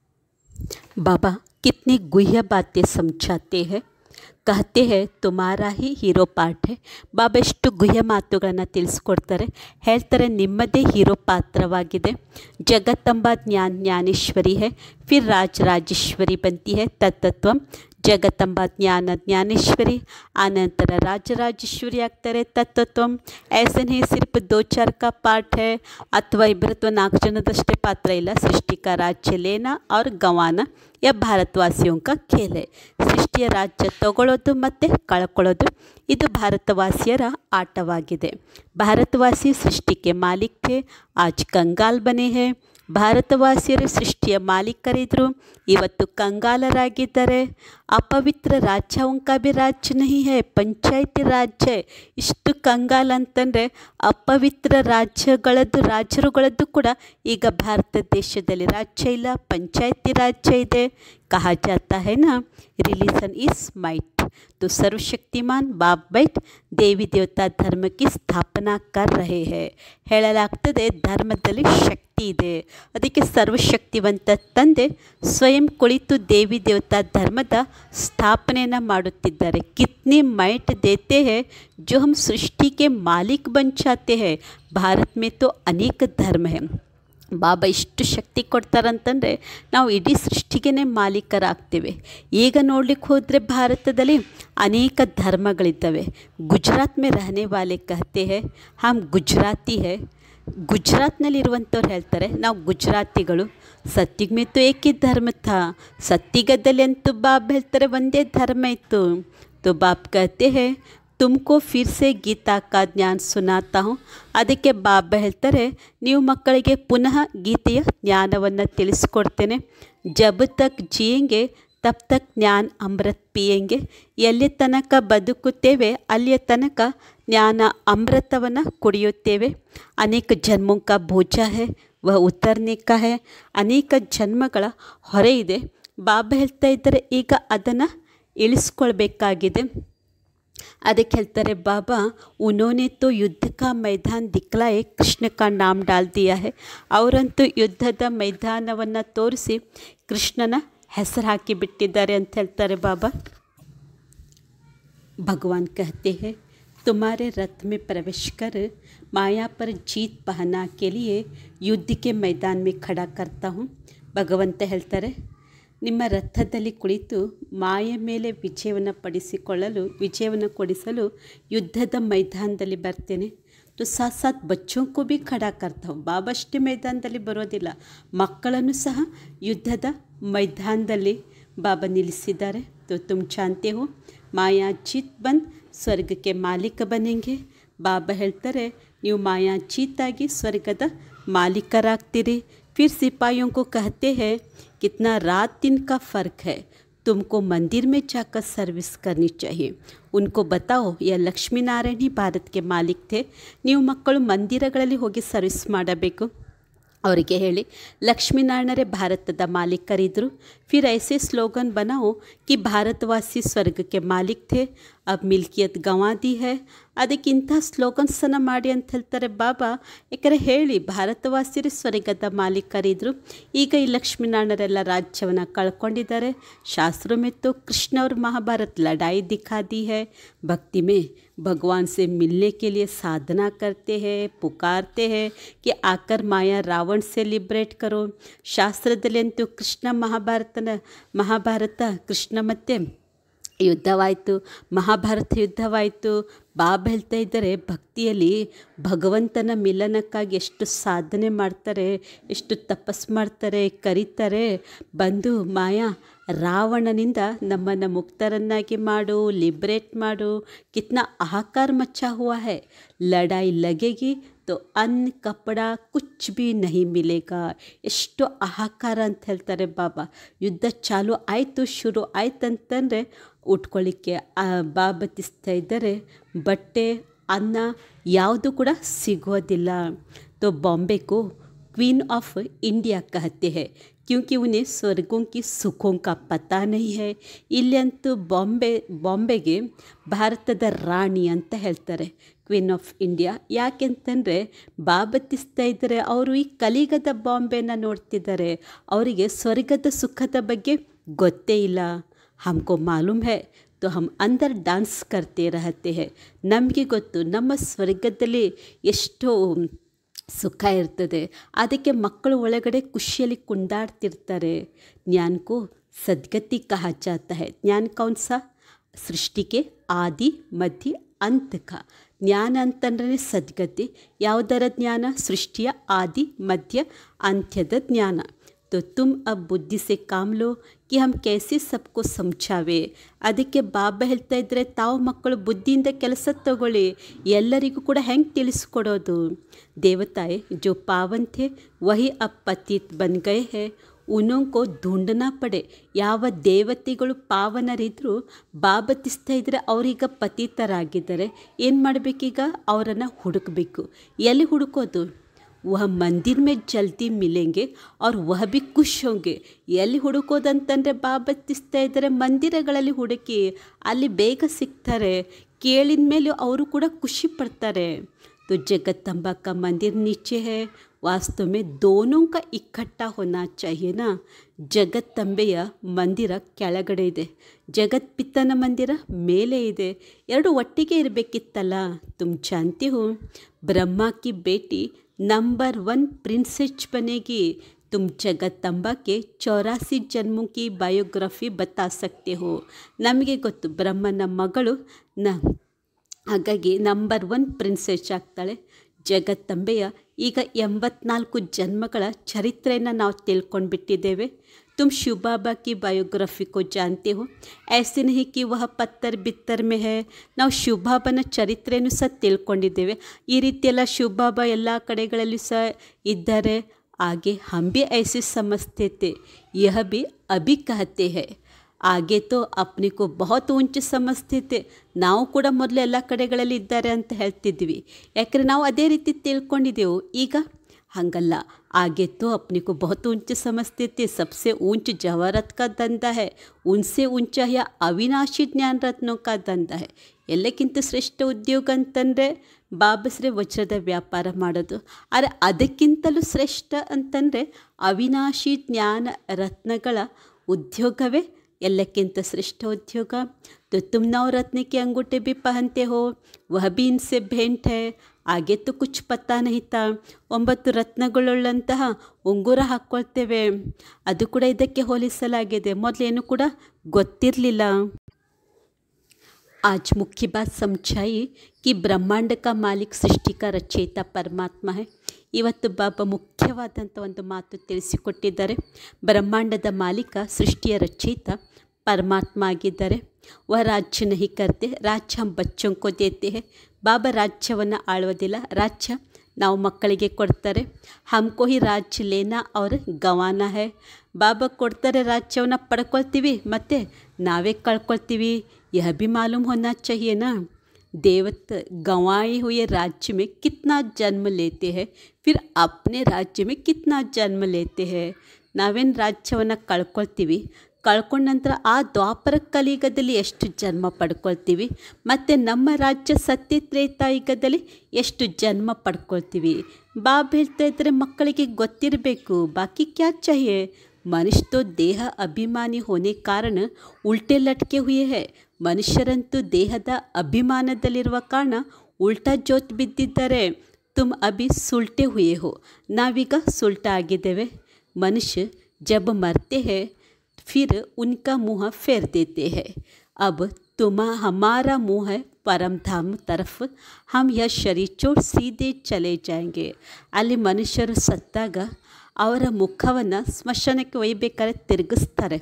बाबा कितनी गुह्य बातें समझाते हैं कहते हैं तुम्हारा ही ಹೀರೋ ಪಾಠ है ಬಾಬಾ ಎಷ್ಟು ಗುಹ್ಯ ಮಾತುಗಳನ್ನು ತಿಳಿಸ್ಕೊಡ್ತಾರೆ ಹೇಳ್ತಾರೆ ನಿಮ್ಮದೇ ಹೀರೋ ಪಾತ್ರವಾಗಿದೆ ಜಗತ್ತಂಬ ಜ್ಞಾನ ಜ್ಞಾನೇಶ್ವರಿ है फिर राज राजेश्वरी बनती है तत्तत्वम ಜಗತ್ತಂಬ ಜ್ಞಾನ ಜ್ಞಾನೇಶ್ವರಿ ಆನಂತರ ರಾಜರಾಜೇಶ್ವರಿ ಆಗ್ತಾರೆ ತತ್ವತ್ವಂ ऐसे नहीं सिर्फ दो चार का पार्ट है ಅಥವಾ ಇಬ್ಬರು ಅಥವಾ ನಾಲ್ಕು ಜನದಷ್ಟೇ ಪಾತ್ರ ಇಲ್ಲ ಸೃಷ್ಟಿ का राज्य लेना और गंवाना या ಭಾರತವಾಸಿयों का खेल है ಸೃಷ್ಟಿಯ ರಾಜ್ಯ ತಗೊಳ್ಳೋದು ಮತ್ತು ಕಳ್ಕೊಳ್ಳೋದು ಇದು ಭಾರತವಾಸಿಯರ ಆಟವಾಗಿದೆ ಭಾರತವಾಸಿ ಸೃಷ್ಟಿಗೆ ಮಾಲೀಕ್ थे आज कंगाल बने हैं ಭಾರತವಾಸಿಯರು ಸೃಷ್ಟಿಯ ಮಾಲೀಕರಿದ್ದರು ಇವತ್ತು ಕಂಗಾಲರಾಗಿದ್ದಾರೆ ಅಪವಿತ್ರ ರಾಜ್ಯ ಉಂಕ ಬಿ ರಾಜ್ಯ ನಹಿ ಹೇ ಪಂಚಾಯತಿ ರಾಜ್ಯ ಇಷ್ಟು ಕಂಗಾಲ ಅಂತಂದರೆ ಅಪವಿತ್ರ ರಾಜ್ಯಗಳದ್ದು ರಾಜರುಗಳದ್ದು ಕೂಡ ಈಗ ಭಾರತ ದೇಶದಲ್ಲಿ ರಾಜ್ಯ ಇಲ್ಲ ಪಂಚಾಯತಿ ರಾಜ್ಯ ಇದೆ ಕಹಾ ಜಾತಾ ಹೈ ನಾ ರಿಲಿಸನ್ ಈಸ್ ಮೈಟ್ तो सर्वशक्तिमान बाप बैठ ದೇವಿ ದೇವತಾ ಧರ್ಮಕ್ಕೆ ಸ್ಥಾಪನಾ ಕರ್ ರಹೆ ಹೇ ಹೇಳಲಾಗ್ತದೆ ಧರ್ಮದಲ್ಲಿ ಶಕ್ತಿ ಇದೆ ಅದಕ್ಕೆ ಸರ್ವಶಕ್ತಿವಂತ ತಂದೆ ಸ್ವಯಂ ಕುಳಿತು ದೇವಿ ದೇವತಾ ಧರ್ಮದ ಸ್ಥಾಪನೆಯನ್ನು ಮಾಡುತ್ತಿದ್ದಾರೆ ಕಿತ್ನಿ ಮೈಟ್ ದೇತೆ ಹೇ जो हम सृष्टि के मालिक बन जाते हैं भारत में तो अनेक धर्म है ಬಾಬಾ ಇಷ್ಟು ಶಕ್ತಿ ಕೊಡ್ತಾರಂತಂದರೆ ನಾವು ಇಡೀ ಸೃಷ್ಟಿಗೇ ಮಾಲೀಕರಾಗ್ತೇವೆ ಈಗ ನೋಡ್ಲಿಕ್ಕೆ ಹೋದರೆ ಭಾರತದಲ್ಲಿ ಅನೇಕ ಧರ್ಮಗಳಿದ್ದಾವೆ ಗುಜರಾತ್ ಮೇ ರಹನೆ ವಾಲೆ ಕಹತೆ ಹೇ ಹಮ್ ಗುಜರಾತಿ ಹೇ ಗುಜರಾತ್ನಲ್ಲಿರುವಂಥವ್ರು ಹೇಳ್ತಾರೆ ನಾವು ಗುಜರಾತಿಗಳು ಸತ್ತಿಗೆ ಮೇತು ಏಕೆ ಧರ್ಮ ಥಾ ಸತ್ತಿಗದಲ್ಲಿ ಅಂತೂ ಬಾಬ್ ಹೇಳ್ತಾರೆ ಒಂದೇ ಧರ್ಮ ಇತ್ತು तो बाप कहते हैं ತುಮಕೋ ಫಿರ್ ಸೆ ಗೀತಾ ಕಾ ಜ್ಞಾನ ಸುನಾತಾ ಹೂँ ಅದಕ್ಕೆ ಬಾಬಾ ಹೇಳ್ತಾರೆ ನೀವು ಮಕ್ಕಳಿಗೆ ಪುನಃ ಗೀತೆಯ ಜ್ಞಾನವನ್ನು ತಿಳಿಸ್ಕೊಡ್ತೇನೆ ಜಬ್ ತಕ್ ಜಿಯೆಂಗೆ ತಬ್ ತಕ್ ಜ್ಞಾನ ಅಮೃತ್ ಪಿಯೆಂಗೆ ಎಲ್ಲಿ ತನಕ ಬದುಕುತ್ತೇವೆ ಅಲ್ಲಿಯ ತನಕ ಜ್ಞಾನ ಅಮೃತವನ್ನು ಕುಡಿಯುತ್ತೇವೆ ಅನೇಕ ಜನ್ಮೋं का ಬೋझ है ವಹ ಉತ್ತರ್ನೆ ಕಾ है ಅನೇಕ ಜನ್ಮಗಳ ಹೊರೆ ಇದೆ ಬಾಬಾ ಹೇಳ್ತಾ ಇದ್ದಾರೆ ಈಗ ಅದನ್ನು ಇಳಿಸ್ಕೊಳ್ಬೇಕಾಗಿದೆ ಅದಕ್ಕೆ ಹೇಳ್ತಾರೆ ಬಾಬಾ ಉನ್होंने तो युद्ध का मैदान दिखलाए ಕೃಷ್ಣ का नाम डाल दिया है ಅವರಂತೂ ಯುದ್ಧದ ಮೈದಾನವನ್ನು ತೋರಿಸಿ ಕೃಷ್ಣನ ಹೆಸರು ಹಾಕಿ ಬಿಟ್ಟಿದ್ದಾರೆ ಅಂತ ಹೇಳ್ತಾರೆ ಬಾಬಾ भगवान कहते हैं तुम्हारे रथ में प्रवेश कर माया पर जीत पहना के लिए युद्ध के मैदान में खड़ा करता हूँ ಭಗವಂತ ಹೇಳ್ತಾರೆ ನಿಮ್ಮ ರಥದಲ್ಲಿ ಕುಳಿತು ಮಾಯ ಮೇಲೆ ವಿಜಯವನ್ನು ಪಡಿಸಿಕೊಳ್ಳಲು ವಿಜಯವನ್ನು ಕೊಡಿಸಲು ಯುದ್ಧದ ಮೈದಾನದಲ್ಲಿ ಬರ್ತೇನೆ तो साथ साथ बच्चों को भी खड़ा करता हूँ ಬಾಬಾ ಅಷ್ಟೇ ಮೈದಾನದಲ್ಲಿ ಬರೋದಿಲ್ಲ ಮಕ್ಕಳನ್ನು ಸಹ ಯುದ್ಧದ ಮೈದಾನದಲ್ಲಿ ಬಾಬಾ ನಿಲ್ಲಿಸಿದ್ದಾರೆ तो तुम जानते हो ಮಾಯಾ ಜೀತ್ ಬಂದ್ ಸ್ವರ್ಗಕ್ಕೆ ಮಾಲೀಕ ಬನೆಂಗೆ ಬಾಬಾ ಹೇಳ್ತಾರೆ ನೀವು ಮಾಯಾ ಜೀತಾಗಿ ಸ್ವರ್ಗದ ಮಾಲೀಕರಾಗ್ತೀರಿ फिर सिपाहियों को कहते हैं कितना रात दिन का फ़र्क है तुमको मंदिर में जाकर सर्विस करनी चाहिए उनको बताओ यह लक्ष्मी नारायण ही ಭಾರತ ಕೆ ಮಾಲೀಕ್ थे ನೀವು ಮಕ್ಕಳು ಮಂದಿರಗಳಲ್ಲಿ ಹೋಗಿ ಸರ್ವಿಸ್ ಮಾಡಬೇಕು ಅವರಿಗೆ ಹೇಳಿ ಲಕ್ಷ್ಮೀನಾರಾಯಣರೇ ಭಾರತದ ಮಾಲೀಕರಿದ್ದರು ಫಿರ್ ಐಸೆ ಸ್ಲೋಗನ್ ಬನಾओ कि ಭಾರತವಾಸಿ ಸ್ವರ್ಗಕ್ಕೆ ಮಾಲೀಕ್ ಥೇ ಅಬ್ ಮಿಲ್ಕಿಯತ್ ಗವಾದಿ ಹೇ ಅದಕ್ಕೆ ಇಂಥ ಸ್ಲೋಗನ್ಸನ್ನು ಮಾಡಿ ಅಂತ ಹೇಳ್ತಾರೆ ಬಾಬಾ ಯಾಕಂದರೆ ಹೇಳಿ ಭಾರತವಾಸಿರು ಸ್ವರ್ಗದ ಮಾಲೀಕರಿದ್ದರು ಈಗ ಈ ಲಕ್ಷ್ಮೀನಾರಾಯಣರೆಲ್ಲ ರಾಜ್ಯವನ್ನು ಕಳ್ಕೊಂಡಿದ್ದಾರೆ ಶಾಸ್ತ್ರ में तो कृष्ण और महाभारत लड़ाई दिखा दी है भक्ति में भगवान से मिलने के लिए साधना करते हैं पुकारते हैं कि आकर माया रावण से लिबरेट करो ಶಾಸ್ತ್ರದಲ್ಲಿ ಅಂತೂ ಕೃಷ್ಣ ಮಹಾಭಾರತನ ಮಹಾಭಾರತ ಕೃಷ್ಣ ಮತ್ತು ಯುದ್ಧವಾಯಿತು ಮಹಾಭಾರತ ಯುದ್ಧವಾಯಿತು ಬಾಬಾ ಹೇಳ್ತಾ ಇದ್ದಾರೆ ಭಕ್ತಿಯಲ್ಲಿ ಭಗವಂತನ ಮಿಲನಕ್ಕಾಗಿ ಎಷ್ಟು ಸಾಧನೆ ಮಾಡ್ತಾರೆ ಎಷ್ಟು ತಪಸ್ಸು ಮಾಡ್ತಾರೆ ಕರೀತಾರೆ ಬಂದು ಮಾಯಾ ರಾವಣನಿಂದ ನಮ್ಮನ್ನು ಮುಕ್ತರನ್ನಾಗಿ ಮಾಡು ಲಿಬ್ರೇಟ್ ಮಾಡು ಕಿತ್ನಾ ಆಹಾಕಾರ ಮಚ್ಚಾ ಹುआ है ಲಡಾಯಿ ಲಗೆಗಿ तो ಅನ್ನ ಕಪಡ ಕುಚ್ ಭಿ ನಹಿ ಮಿಲೇಗಾ ಎಷ್ಟು ಆಹಾಕಾರ ಅಂತ ಹೇಳ್ತಾರೆ ಬಾಬಾ ಯುದ್ಧ ಚಾಲು ಆಯಿತು ಶುರು ಆಯ್ತಂತಂದರೆ ಉಟ್ಕೊಳ್ಳಿಕ್ಕೆ ಬಾಬತಿಸ್ತಾ ಇದ್ದರೆ ಬಟ್ಟೆ ಅನ್ನ ಯಾವುದು ಕೂಡ ಸಿಗೋದಿಲ್ಲ तो बॉम्बे को क्वीन ऑफ इंडिया कहते हैं क्योंकि उन्हें स्वर्गों की सुखों का पता नहीं है ಇಲ್ಲಂತೂ ಬಾಂಬೆ ಬಾಂಬೆಗೆ ಭಾರತದ ರಾಣಿ ಅಂತ ಹೇಳ್ತಾರೆ ಕ್ವೀನ್ ಆಫ್ ಇಂಡಿಯಾ ಯಾಕೆಂತಂದರೆ ಬಾಬತಿಸ್ತಾ ಇದ್ದರೆ ಅವರು ಈ ಕಲಿಗದ ಬಾಂಬೆನ ನೋಡ್ತಿದ್ದಾರೆ ಅವರಿಗೆ ಸ್ವರ್ಗದ ಸುಖದ ಬಗ್ಗೆ ಗೊತ್ತೇ ಇಲ್ಲ ಹಮ್ಕೋ ಮಾಲೂಮ್ ಹೇ तो हम अंदर डांस करते रहते हैं ನಮಗೆ ಗೊತ್ತು ನಮ್ಮ ಸ್ವರ್ಗದಲ್ಲಿ ಎಷ್ಟೋ ಸುಖ ಇರ್ತದೆ ಅದಕ್ಕೆ ಮಕ್ಕಳು ಒಳಗಡೆ ಖುಷಿಯಲ್ಲಿ ಕುಂದಾಡ್ತಿರ್ತಾರೆ ಜ್ಞಾನ್ಕೋ ಸದ್ಗತಿ ಕಹ ಜಾತ है ಜ್ಞಾನ ಕೌನ್ ಸಾ ಸೃಷ್ಟಿಗೆ ಆದಿ ಮಧ್ಯ ಅಂತಕ ಜ್ಞಾನ ಅಂತಂದ್ರೆ ಸದ್ಗತಿ ಯಾವುದರ ಜ್ಞಾನ ಸೃಷ್ಟಿಯ ಆದಿ ಮಧ್ಯ ಅಂತ್ಯದ ಜ್ಞಾನ तो तुम अब बुद्धि से काम लो कि हम कैसे सबको ಸಮझಾವೆ ಅದಕ್ಕೆ ಬಾಬಾ ಹೇಳ್ತಾ ಇದ್ದರೆ ತಾವು ಮಕ್ಕಳು ಬುದ್ಧಿಯಿಂದ ಕೆಲಸ ತಗೊಳ್ಳಿ ಎಲ್ಲರಿಗೂ ಕೂಡ ಹೆಂಗೆ ತಿಳಿಸ್ಕೊಡೋದು ದೇವತಾಯ್ ಜೋ ಪಾವನ್ ಥೆ ವಹಿ ಅಬ್ ಪತಿತ್ ಬನ್ ಗಯೆ ಹೇ ಉನೋಂಕೋ ಧೂಂಡನಾ ಪಡೆ ಯಾವ ದೇವತೆಗಳು ಪಾವನರಿದ್ದರೂ ಬಾಬತಿಸ್ತಾ ಇದ್ದರೆ ಅವರೀಗ ಪತಿತರಾಗಿದ್ದಾರೆ ಏನು ಮಾಡಬೇಕೀಗ ಅವರನ್ನು ಹುಡುಕಬೇಕು ಎಲ್ಲಿ ಹುಡುಕೋದು वह मंदिर में जल्दी मिलेंगे और वह भी ಖುಷ್ ಹೋಂಗೆ ಎಲ್ಲಿ ಹುಡುಕೋದಂತಂದರೆ ಬಾಬತ್ತಿಸ್ತಾ ಇದ್ದಾರೆ ಮಂದಿರಗಳಲ್ಲಿ ಹುಡುಕಿ ಅಲ್ಲಿ ಬೇಗ ಸಿಗ್ತಾರೆ ಕೇಳಿದ ಮೇಲೆ ಅವರು ಕೂಡ ಖುಷಿ ಪಡ್ತಾರೆ तो जगदम्बा का मंदिर नीचे है वास्तव में दोनों का इकट्ठा होना चाहिए ना ಜಗತ್ತಂಬೆಯ ಮಂದಿರ ಕೆಳಗಡೆ ಇದೆ ಜಗತ್ಪಿತ್ತನ ಮಂದಿರ ಮೇಲೆ ಇದೆ ಎರಡು ಒಟ್ಟಿಗೆ ಇರಬೇಕಿತ್ತಲ್ಲ ತುಮ್ ಜಾನ್ತಿ ಹೋ ಬ್ರಹ್ಮ ಕಿ ಬೇಟಿ ನಂಬರ್ ಒನ್ ಪ್ರಿನ್ಸೆಸ್ ಬನೆಗಿ तुम जगदम्बा के ಚೌರಾಸಿ ಜನ್ಮು ಕಿ ಬಯೋಗ್ರಫಿ ಬತಾ ಸಕ್ತೆ ಹೋ ನಮಗೆ ಗೊತ್ತು ಬ್ರಹ್ಮನ ಮಗಳು ನ ಹಾಗಾಗಿ ನಂಬರ್ ಒನ್ ಪ್ರಿನ್ಸೆಸ್ ಆಗ್ತಾಳೆ ಜಗತ್ತಂಬೆಯ ಈಗ ಎಂಬತ್ನಾಲ್ಕು ಜನ್ಮಗಳ ಚರಿತ್ರೆಯನ್ನು ನಾವು ತಿಳ್ಕೊಂಡು ಬಿಟ್ಟಿದ್ದೇವೆ तुम शिव बाबा की बायोग्राफी को जानते हो ऐसे नहीं कि वह ಪತ್ತರ್ ಬಿತ್ತರ್ ಮೇ ಹೇ ನಾವು ಶಿವಬಾಬನ ಚರಿತ್ರೆಯನ್ನು ಸಹ ತಿಳ್ಕೊಂಡಿದ್ದೇವೆ ಈ ರೀತಿಯೆಲ್ಲ ಶಿವಬಾಬಾ ಎಲ್ಲ ಕಡೆಗಳಲ್ಲಿ ಸಹ ಇದ್ದಾರೆ आगे हम भी ऐसे समझते थे यह भी अभी कहते हैं ಆಗೆ ತೋ ಅಪ್ನಿಗೂ ಬಹುತ್ ಉಂಚು ಸಮಸ್ತಿದ್ದೆ ನಾವು ಕೂಡ ಮೊದಲು ಎಲ್ಲ ಕಡೆಗಳಲ್ಲಿ ಇದ್ದಾರೆ ಅಂತ ಹೇಳ್ತಿದ್ವಿ ಯಾಕಂದರೆ ನಾವು ಅದೇ ರೀತಿ ತಿಳ್ಕೊಂಡಿದ್ದೆವು ಈಗ ಹಾಗಲ್ಲ आगे तो अपने को बहुत ऊंचे समझते थे सबसे ऊंच जवाहरत का धंधा है उनसे ऊंचा या ಅವಿನಾಶಿ ಜ್ಞಾನ ರತ್ನೋ ಕಾ ದಂಧ है ಎಲ್ಲಕ್ಕಿಂತ ಶ್ರೇಷ್ಠ ಉದ್ಯೋಗ ಅಂತಂದರೆ ಬಾಬಸ್ರೆ ವಜ್ರದ ವ್ಯಾಪಾರ ಮಾಡೋದು ಆದರೆ ಅದಕ್ಕಿಂತಲೂ ಶ್ರೇಷ್ಠ ಅಂತಂದರೆ ಅವಿನಾಶಿ ಜ್ಞಾನ ರತ್ನಗಳ ಉದ್ಯೋಗವೇ ಎಲ್ಲಕ್ಕಿಂತ ಶ್ರೇಷ್ಠ ಉದ್ಯೋಗ तो तुम नवरत्न के अंगूठे भी पहनते हो वह भी इनसे भेंट है ಹಾಗೆ ತು ಕುಚ್ ಪತ್ತಾ ನಹಿತಾ ಒಂಬತ್ತು ರತ್ನಗಳುಳ್ಳಂತಹ ಉಂಗುರ ಹಾಕ್ಕೊಳ್ತೇವೆ ಅದು ಕೂಡ ಇದಕ್ಕೆ ಹೋಲಿಸಲಾಗಿದೆ ಮೊದಲೇನು ಕೂಡ ಗೊತ್ತಿರಲಿಲ್ಲ आज मुख्य बात समझाई कि ब्रह्मांड का मालिक सृष्टि का रचयिता परमात्मा है ಇವತ್ತು ಬಾಬಾ ಮುಖ್ಯವಾದಂಥ ಒಂದು ಮಾತು ತಿಳಿಸಿಕೊಟ್ಟಿದ್ದಾರೆ ಬ್ರಹ್ಮಾಂಡದ ಮಾಲೀಕ ಸೃಷ್ಟಿಯ ರಚಯಿತ परमात्मा ಆಗಿದ್ದಾರೆ ವಹ ರಾಜ್ಯ ನಹಿ ಕರ್ತೆ ರಾಜ್ಯ ಹಮ್ ಬಚ್ಚೋಂ ಕೋ ದೇತೆ ಹೇ ಬಾಬಾ ರಾಜ್ಯವನ್ನು ಆಳುವುದಿಲ್ಲ ರಾಜ್ಯ ನಾವು ಮಕ್ಕಳಿಗೆ ಕೊಡ್ತಾರೆ ಹಮ್ಕೋ ಹಿ ರಾಜ್ಯ ಲೇನಾ ಅವ್ರ ಗವಾನ ಹೇ ಬಾಬಾ ಕೊಡ್ತಾರೆ ರಾಜ್ಯವನ್ನು ಪಡ್ಕೊಳ್ತೀವಿ ಮತ್ತು ನಾವೇ ಕಳ್ಕೊಳ್ತೀವಿ यह भी मालूम होना चाहिए ना देवत गंवाए हुए राज्य में कितना जन्म लेते हैं फिर अपने राज्य में कितना जन्म लेते हैं ನಾವೇನು ರಾಜ್ಯವನ್ನು ಕಳ್ಕೊಳ್ತೀವಿ ಕಳ್ಕೊಂಡ ನಂತರ ಆ ದ್ವಾಪರ ಕಲಿಯುಗದಲ್ಲಿ ಎಷ್ಟು ಜನ್ಮ ಪಡ್ಕೊಳ್ತೀವಿ ಮತ್ತು ನಮ್ಮ ರಾಜ್ಯ ಸತ್ಯತ್ರೇತಾಯುಗದಲ್ಲಿ ಎಷ್ಟು ಜನ್ಮ ಪಡ್ಕೊಳ್ತೀವಿ ಬಾಬ್ ಹೇಳ್ತಾ ಇದ್ದರೆ ಮಕ್ಕಳಿಗೆ ಗೊತ್ತಿರಬೇಕು ಬಾಕಿ ಕ್ಯಾ ಚಾಹಿಯೆ ಮನುಷ್ಯ तो ದೇಹ ಅಭಿಮಾನಿ ಹೋನೆ ಕಾರಣ ಉಲ್ಟೆ ಲಟ್ಕೆ ಹುಯೆ ಹೇ ಮನುಷ್ಯರಂತೂ ದೇಹದ ಅಭಿಮಾನದಲ್ಲಿರುವ ಕಾರಣ ಉಲ್ಟಾ ಜೋತ್ ಬಿದ್ದಿದ್ದಾರೆ ತುಮ್ ಅಭಿ ಸುಲ್ಟೆ ಹುಯೆ ಹೋ ನಾವೀಗ ಸುಲ್ಟ ಆಗಿದ್ದೇವೆ ಮನುಷ್ಯ ಜಬ್ ಮರ್ತೆ ಹೇ फिर उनका मुँह फेर देते हैं अब तुम हमारा मुँह है परम धाम तरफ हम यह शरीर छोड़ सीधे चले जाएंगे ಅಲ್ಲಿ ಮನುಷ್ಯರು ಸತ್ತಾಗ ಅವರ ಮುಖವನ್ನು ಸ್ಮಶಾನಕ್ಕೆ ಒಯ್ಬೇಕಾದ್ರೆ ತಿರುಗಿಸ್ತಾರೆ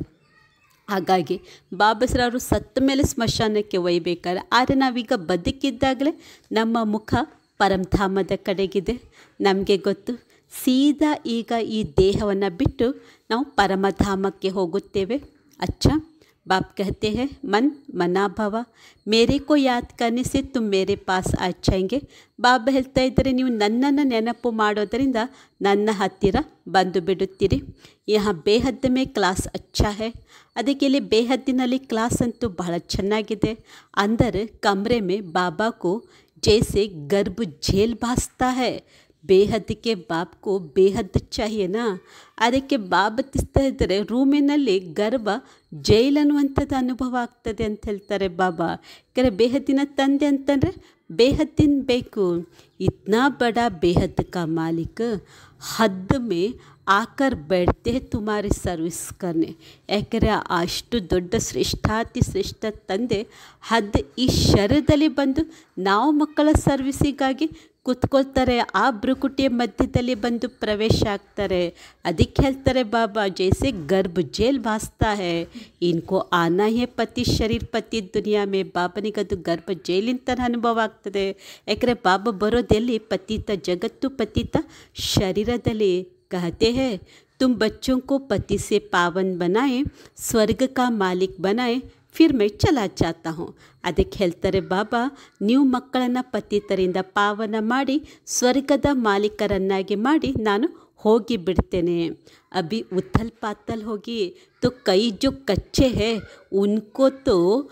ಹಾಗಾಗಿ ಬಾಬಸರವರು ಸತ್ತ ಮೇಲೆ ಸ್ಮಶಾನಕ್ಕೆ ಒಯ್ಬೇಕಾದ್ರೆ ಆದರೆ ನಾವೀಗ ಬದುಕಿದ್ದಾಗಲೇ ನಮ್ಮ ಮುಖ ಪರಂಧಾಮದ ಕಡೆಗಿದೆ ನಮಗೆ ಗೊತ್ತು ಸೀದಾ ಈಗ ಈ ದೇಹವನ್ನು ಬಿಟ್ಟು ನಾವು ಪರಮಧಾಮಕ್ಕೆ ಹೋಗುತ್ತೇವೆ ಅಚ್ಚ बाप कहते हैं मन मना भवा मेरे को याद करने से तुम मेरे पास आ जाएंगे ಬಾಬಾ ಹೇಳ್ತಾ ಇದ್ದರೆ ನೀವು ನನ್ನನ್ನು ನೆನಪು ಮಾಡೋದರಿಂದ ನನ್ನ ಹತ್ತಿರ ಬಂದು ಬಿಡುತ್ತೀರಿ ಯಹ ಬೇಹದ್ ಮೇ ಕ್ಲಾಸ್ ಅಚ್ಚಾ ಹೇ ಅದಕ್ಕೆ ಇಲ್ಲಿ ಬೇಹದ್ದಿನಲ್ಲಿ ಕ್ಲಾಸ್ ಅಂತೂ ಬಹಳ ಚೆನ್ನಾಗಿದೆ ಅಂದರೆ ಕಮ್ರೆ ಮೇ ಬಾಬಾ ಕೋ ಜೈಸೆ ಗರ್ಭ ಜೇಲ್ ಭಾಸ್ತಾ ಹೇ ಬೇಹದ್ದಿಗೆ ಬಾಬ್ಕೋ ಬೇಹದ್ ಚಾಹಿಯೇನಾ ಅದಕ್ಕೆ ಬಾಬತ್ತಿಸ್ತಾ ಇದ್ದರೆ ರೂಮಿನಲ್ಲಿ ಗರ್ಭ ಜೈಲ್ ಅನ್ನುವಂಥದ್ದು ಅನುಭವ ಆಗ್ತದೆ ಅಂತ ಹೇಳ್ತಾರೆ ಬಾಬಾ ಯಾಕಂದರೆ ಬೇಹದ್ದಿನ ತಂದೆ ಅಂತಂದರೆ ಬೇಹದ್ದಿನ ಬೇಕು ಇತ್ನಾ ಬಡ ಬೇಹದ್ ಕಾ ಮಾಲೀಕ ಹದ್ ಮೇ ಆಕರ್ बैठते हैं तुम्हारी ಸರ್ವಿಸ್ ಕರ್ನೆ ಯಾಕಂದರೆ ಅಷ್ಟು ದೊಡ್ಡ ಶ್ರೇಷ್ಠಾತಿ ಶ್ರೇಷ್ಠ ತಂದೆ ಹದ್ ಈ ಶರದಲ್ಲಿ ಬಂದು ನಾವು ಮಕ್ಕಳ ಸರ್ವಿಸಿಗಾಗಿ ಕೂತ್ಕೊಳ್ತಾರೆ ಆ ಬ್ರುಕುಟಿಯ ಮಧ್ಯದಲ್ಲಿ ಬಂದು ಪ್ರವೇಶ ಆಗ್ತಾರೆ ಅದಕ್ಕೆ ಹೇಳ್ತಾರೆ ಬಾಬಾ ಜೈಸೆ ಗರ್ಭ ಜೇಲ್ ಭಾಸ್ತಾ ಹೇ ಇನ್ಕೋ ಆನಾ ಹೇ ಪತಿ ಶರೀರ್ ಪತಿ ದುನಿಯಾ ಮೇ ಬಾಬನಿಗದು ಗರ್ಭ ಜೈಲಿನ ಥರ ಅನುಭವ ಆಗ್ತದೆ ಯಾಕಂದರೆ ಬಾಬಾ ಬರೋದೆಲ್ಲಿ ಪತಿತ ಜಗತ್ತು ಪತಿತ ಶರೀರದಲ್ಲಿ कहते हैं तुम बच्चों को पति से पावन बनाए स्वर्ग का मालिक बनाए ಫಿರ್ ಮೈ ಚಲಾ ಜಾತಾ ಹೂँ ಅದಕ್ಕೆ ಹೇಳ್ತಾರೆ ಬಾಬಾ ನೀವು ಮಕ್ಕಳನ್ನು ಪತಿತರಿಂದ ಪಾವನ ಮಾಡಿ ಸ್ವರ್ಗದ ಮಾಲೀಕರನ್ನಾಗಿ ಮಾಡಿ ನಾನು ಹೋಗಿ ಬಿಡ್ತೇನೆ ಅಭಿ ಉಥಲ್ ಪಾತಲ್ ಹೋಗಿ तो कई जो कच्चे हैं उनको तो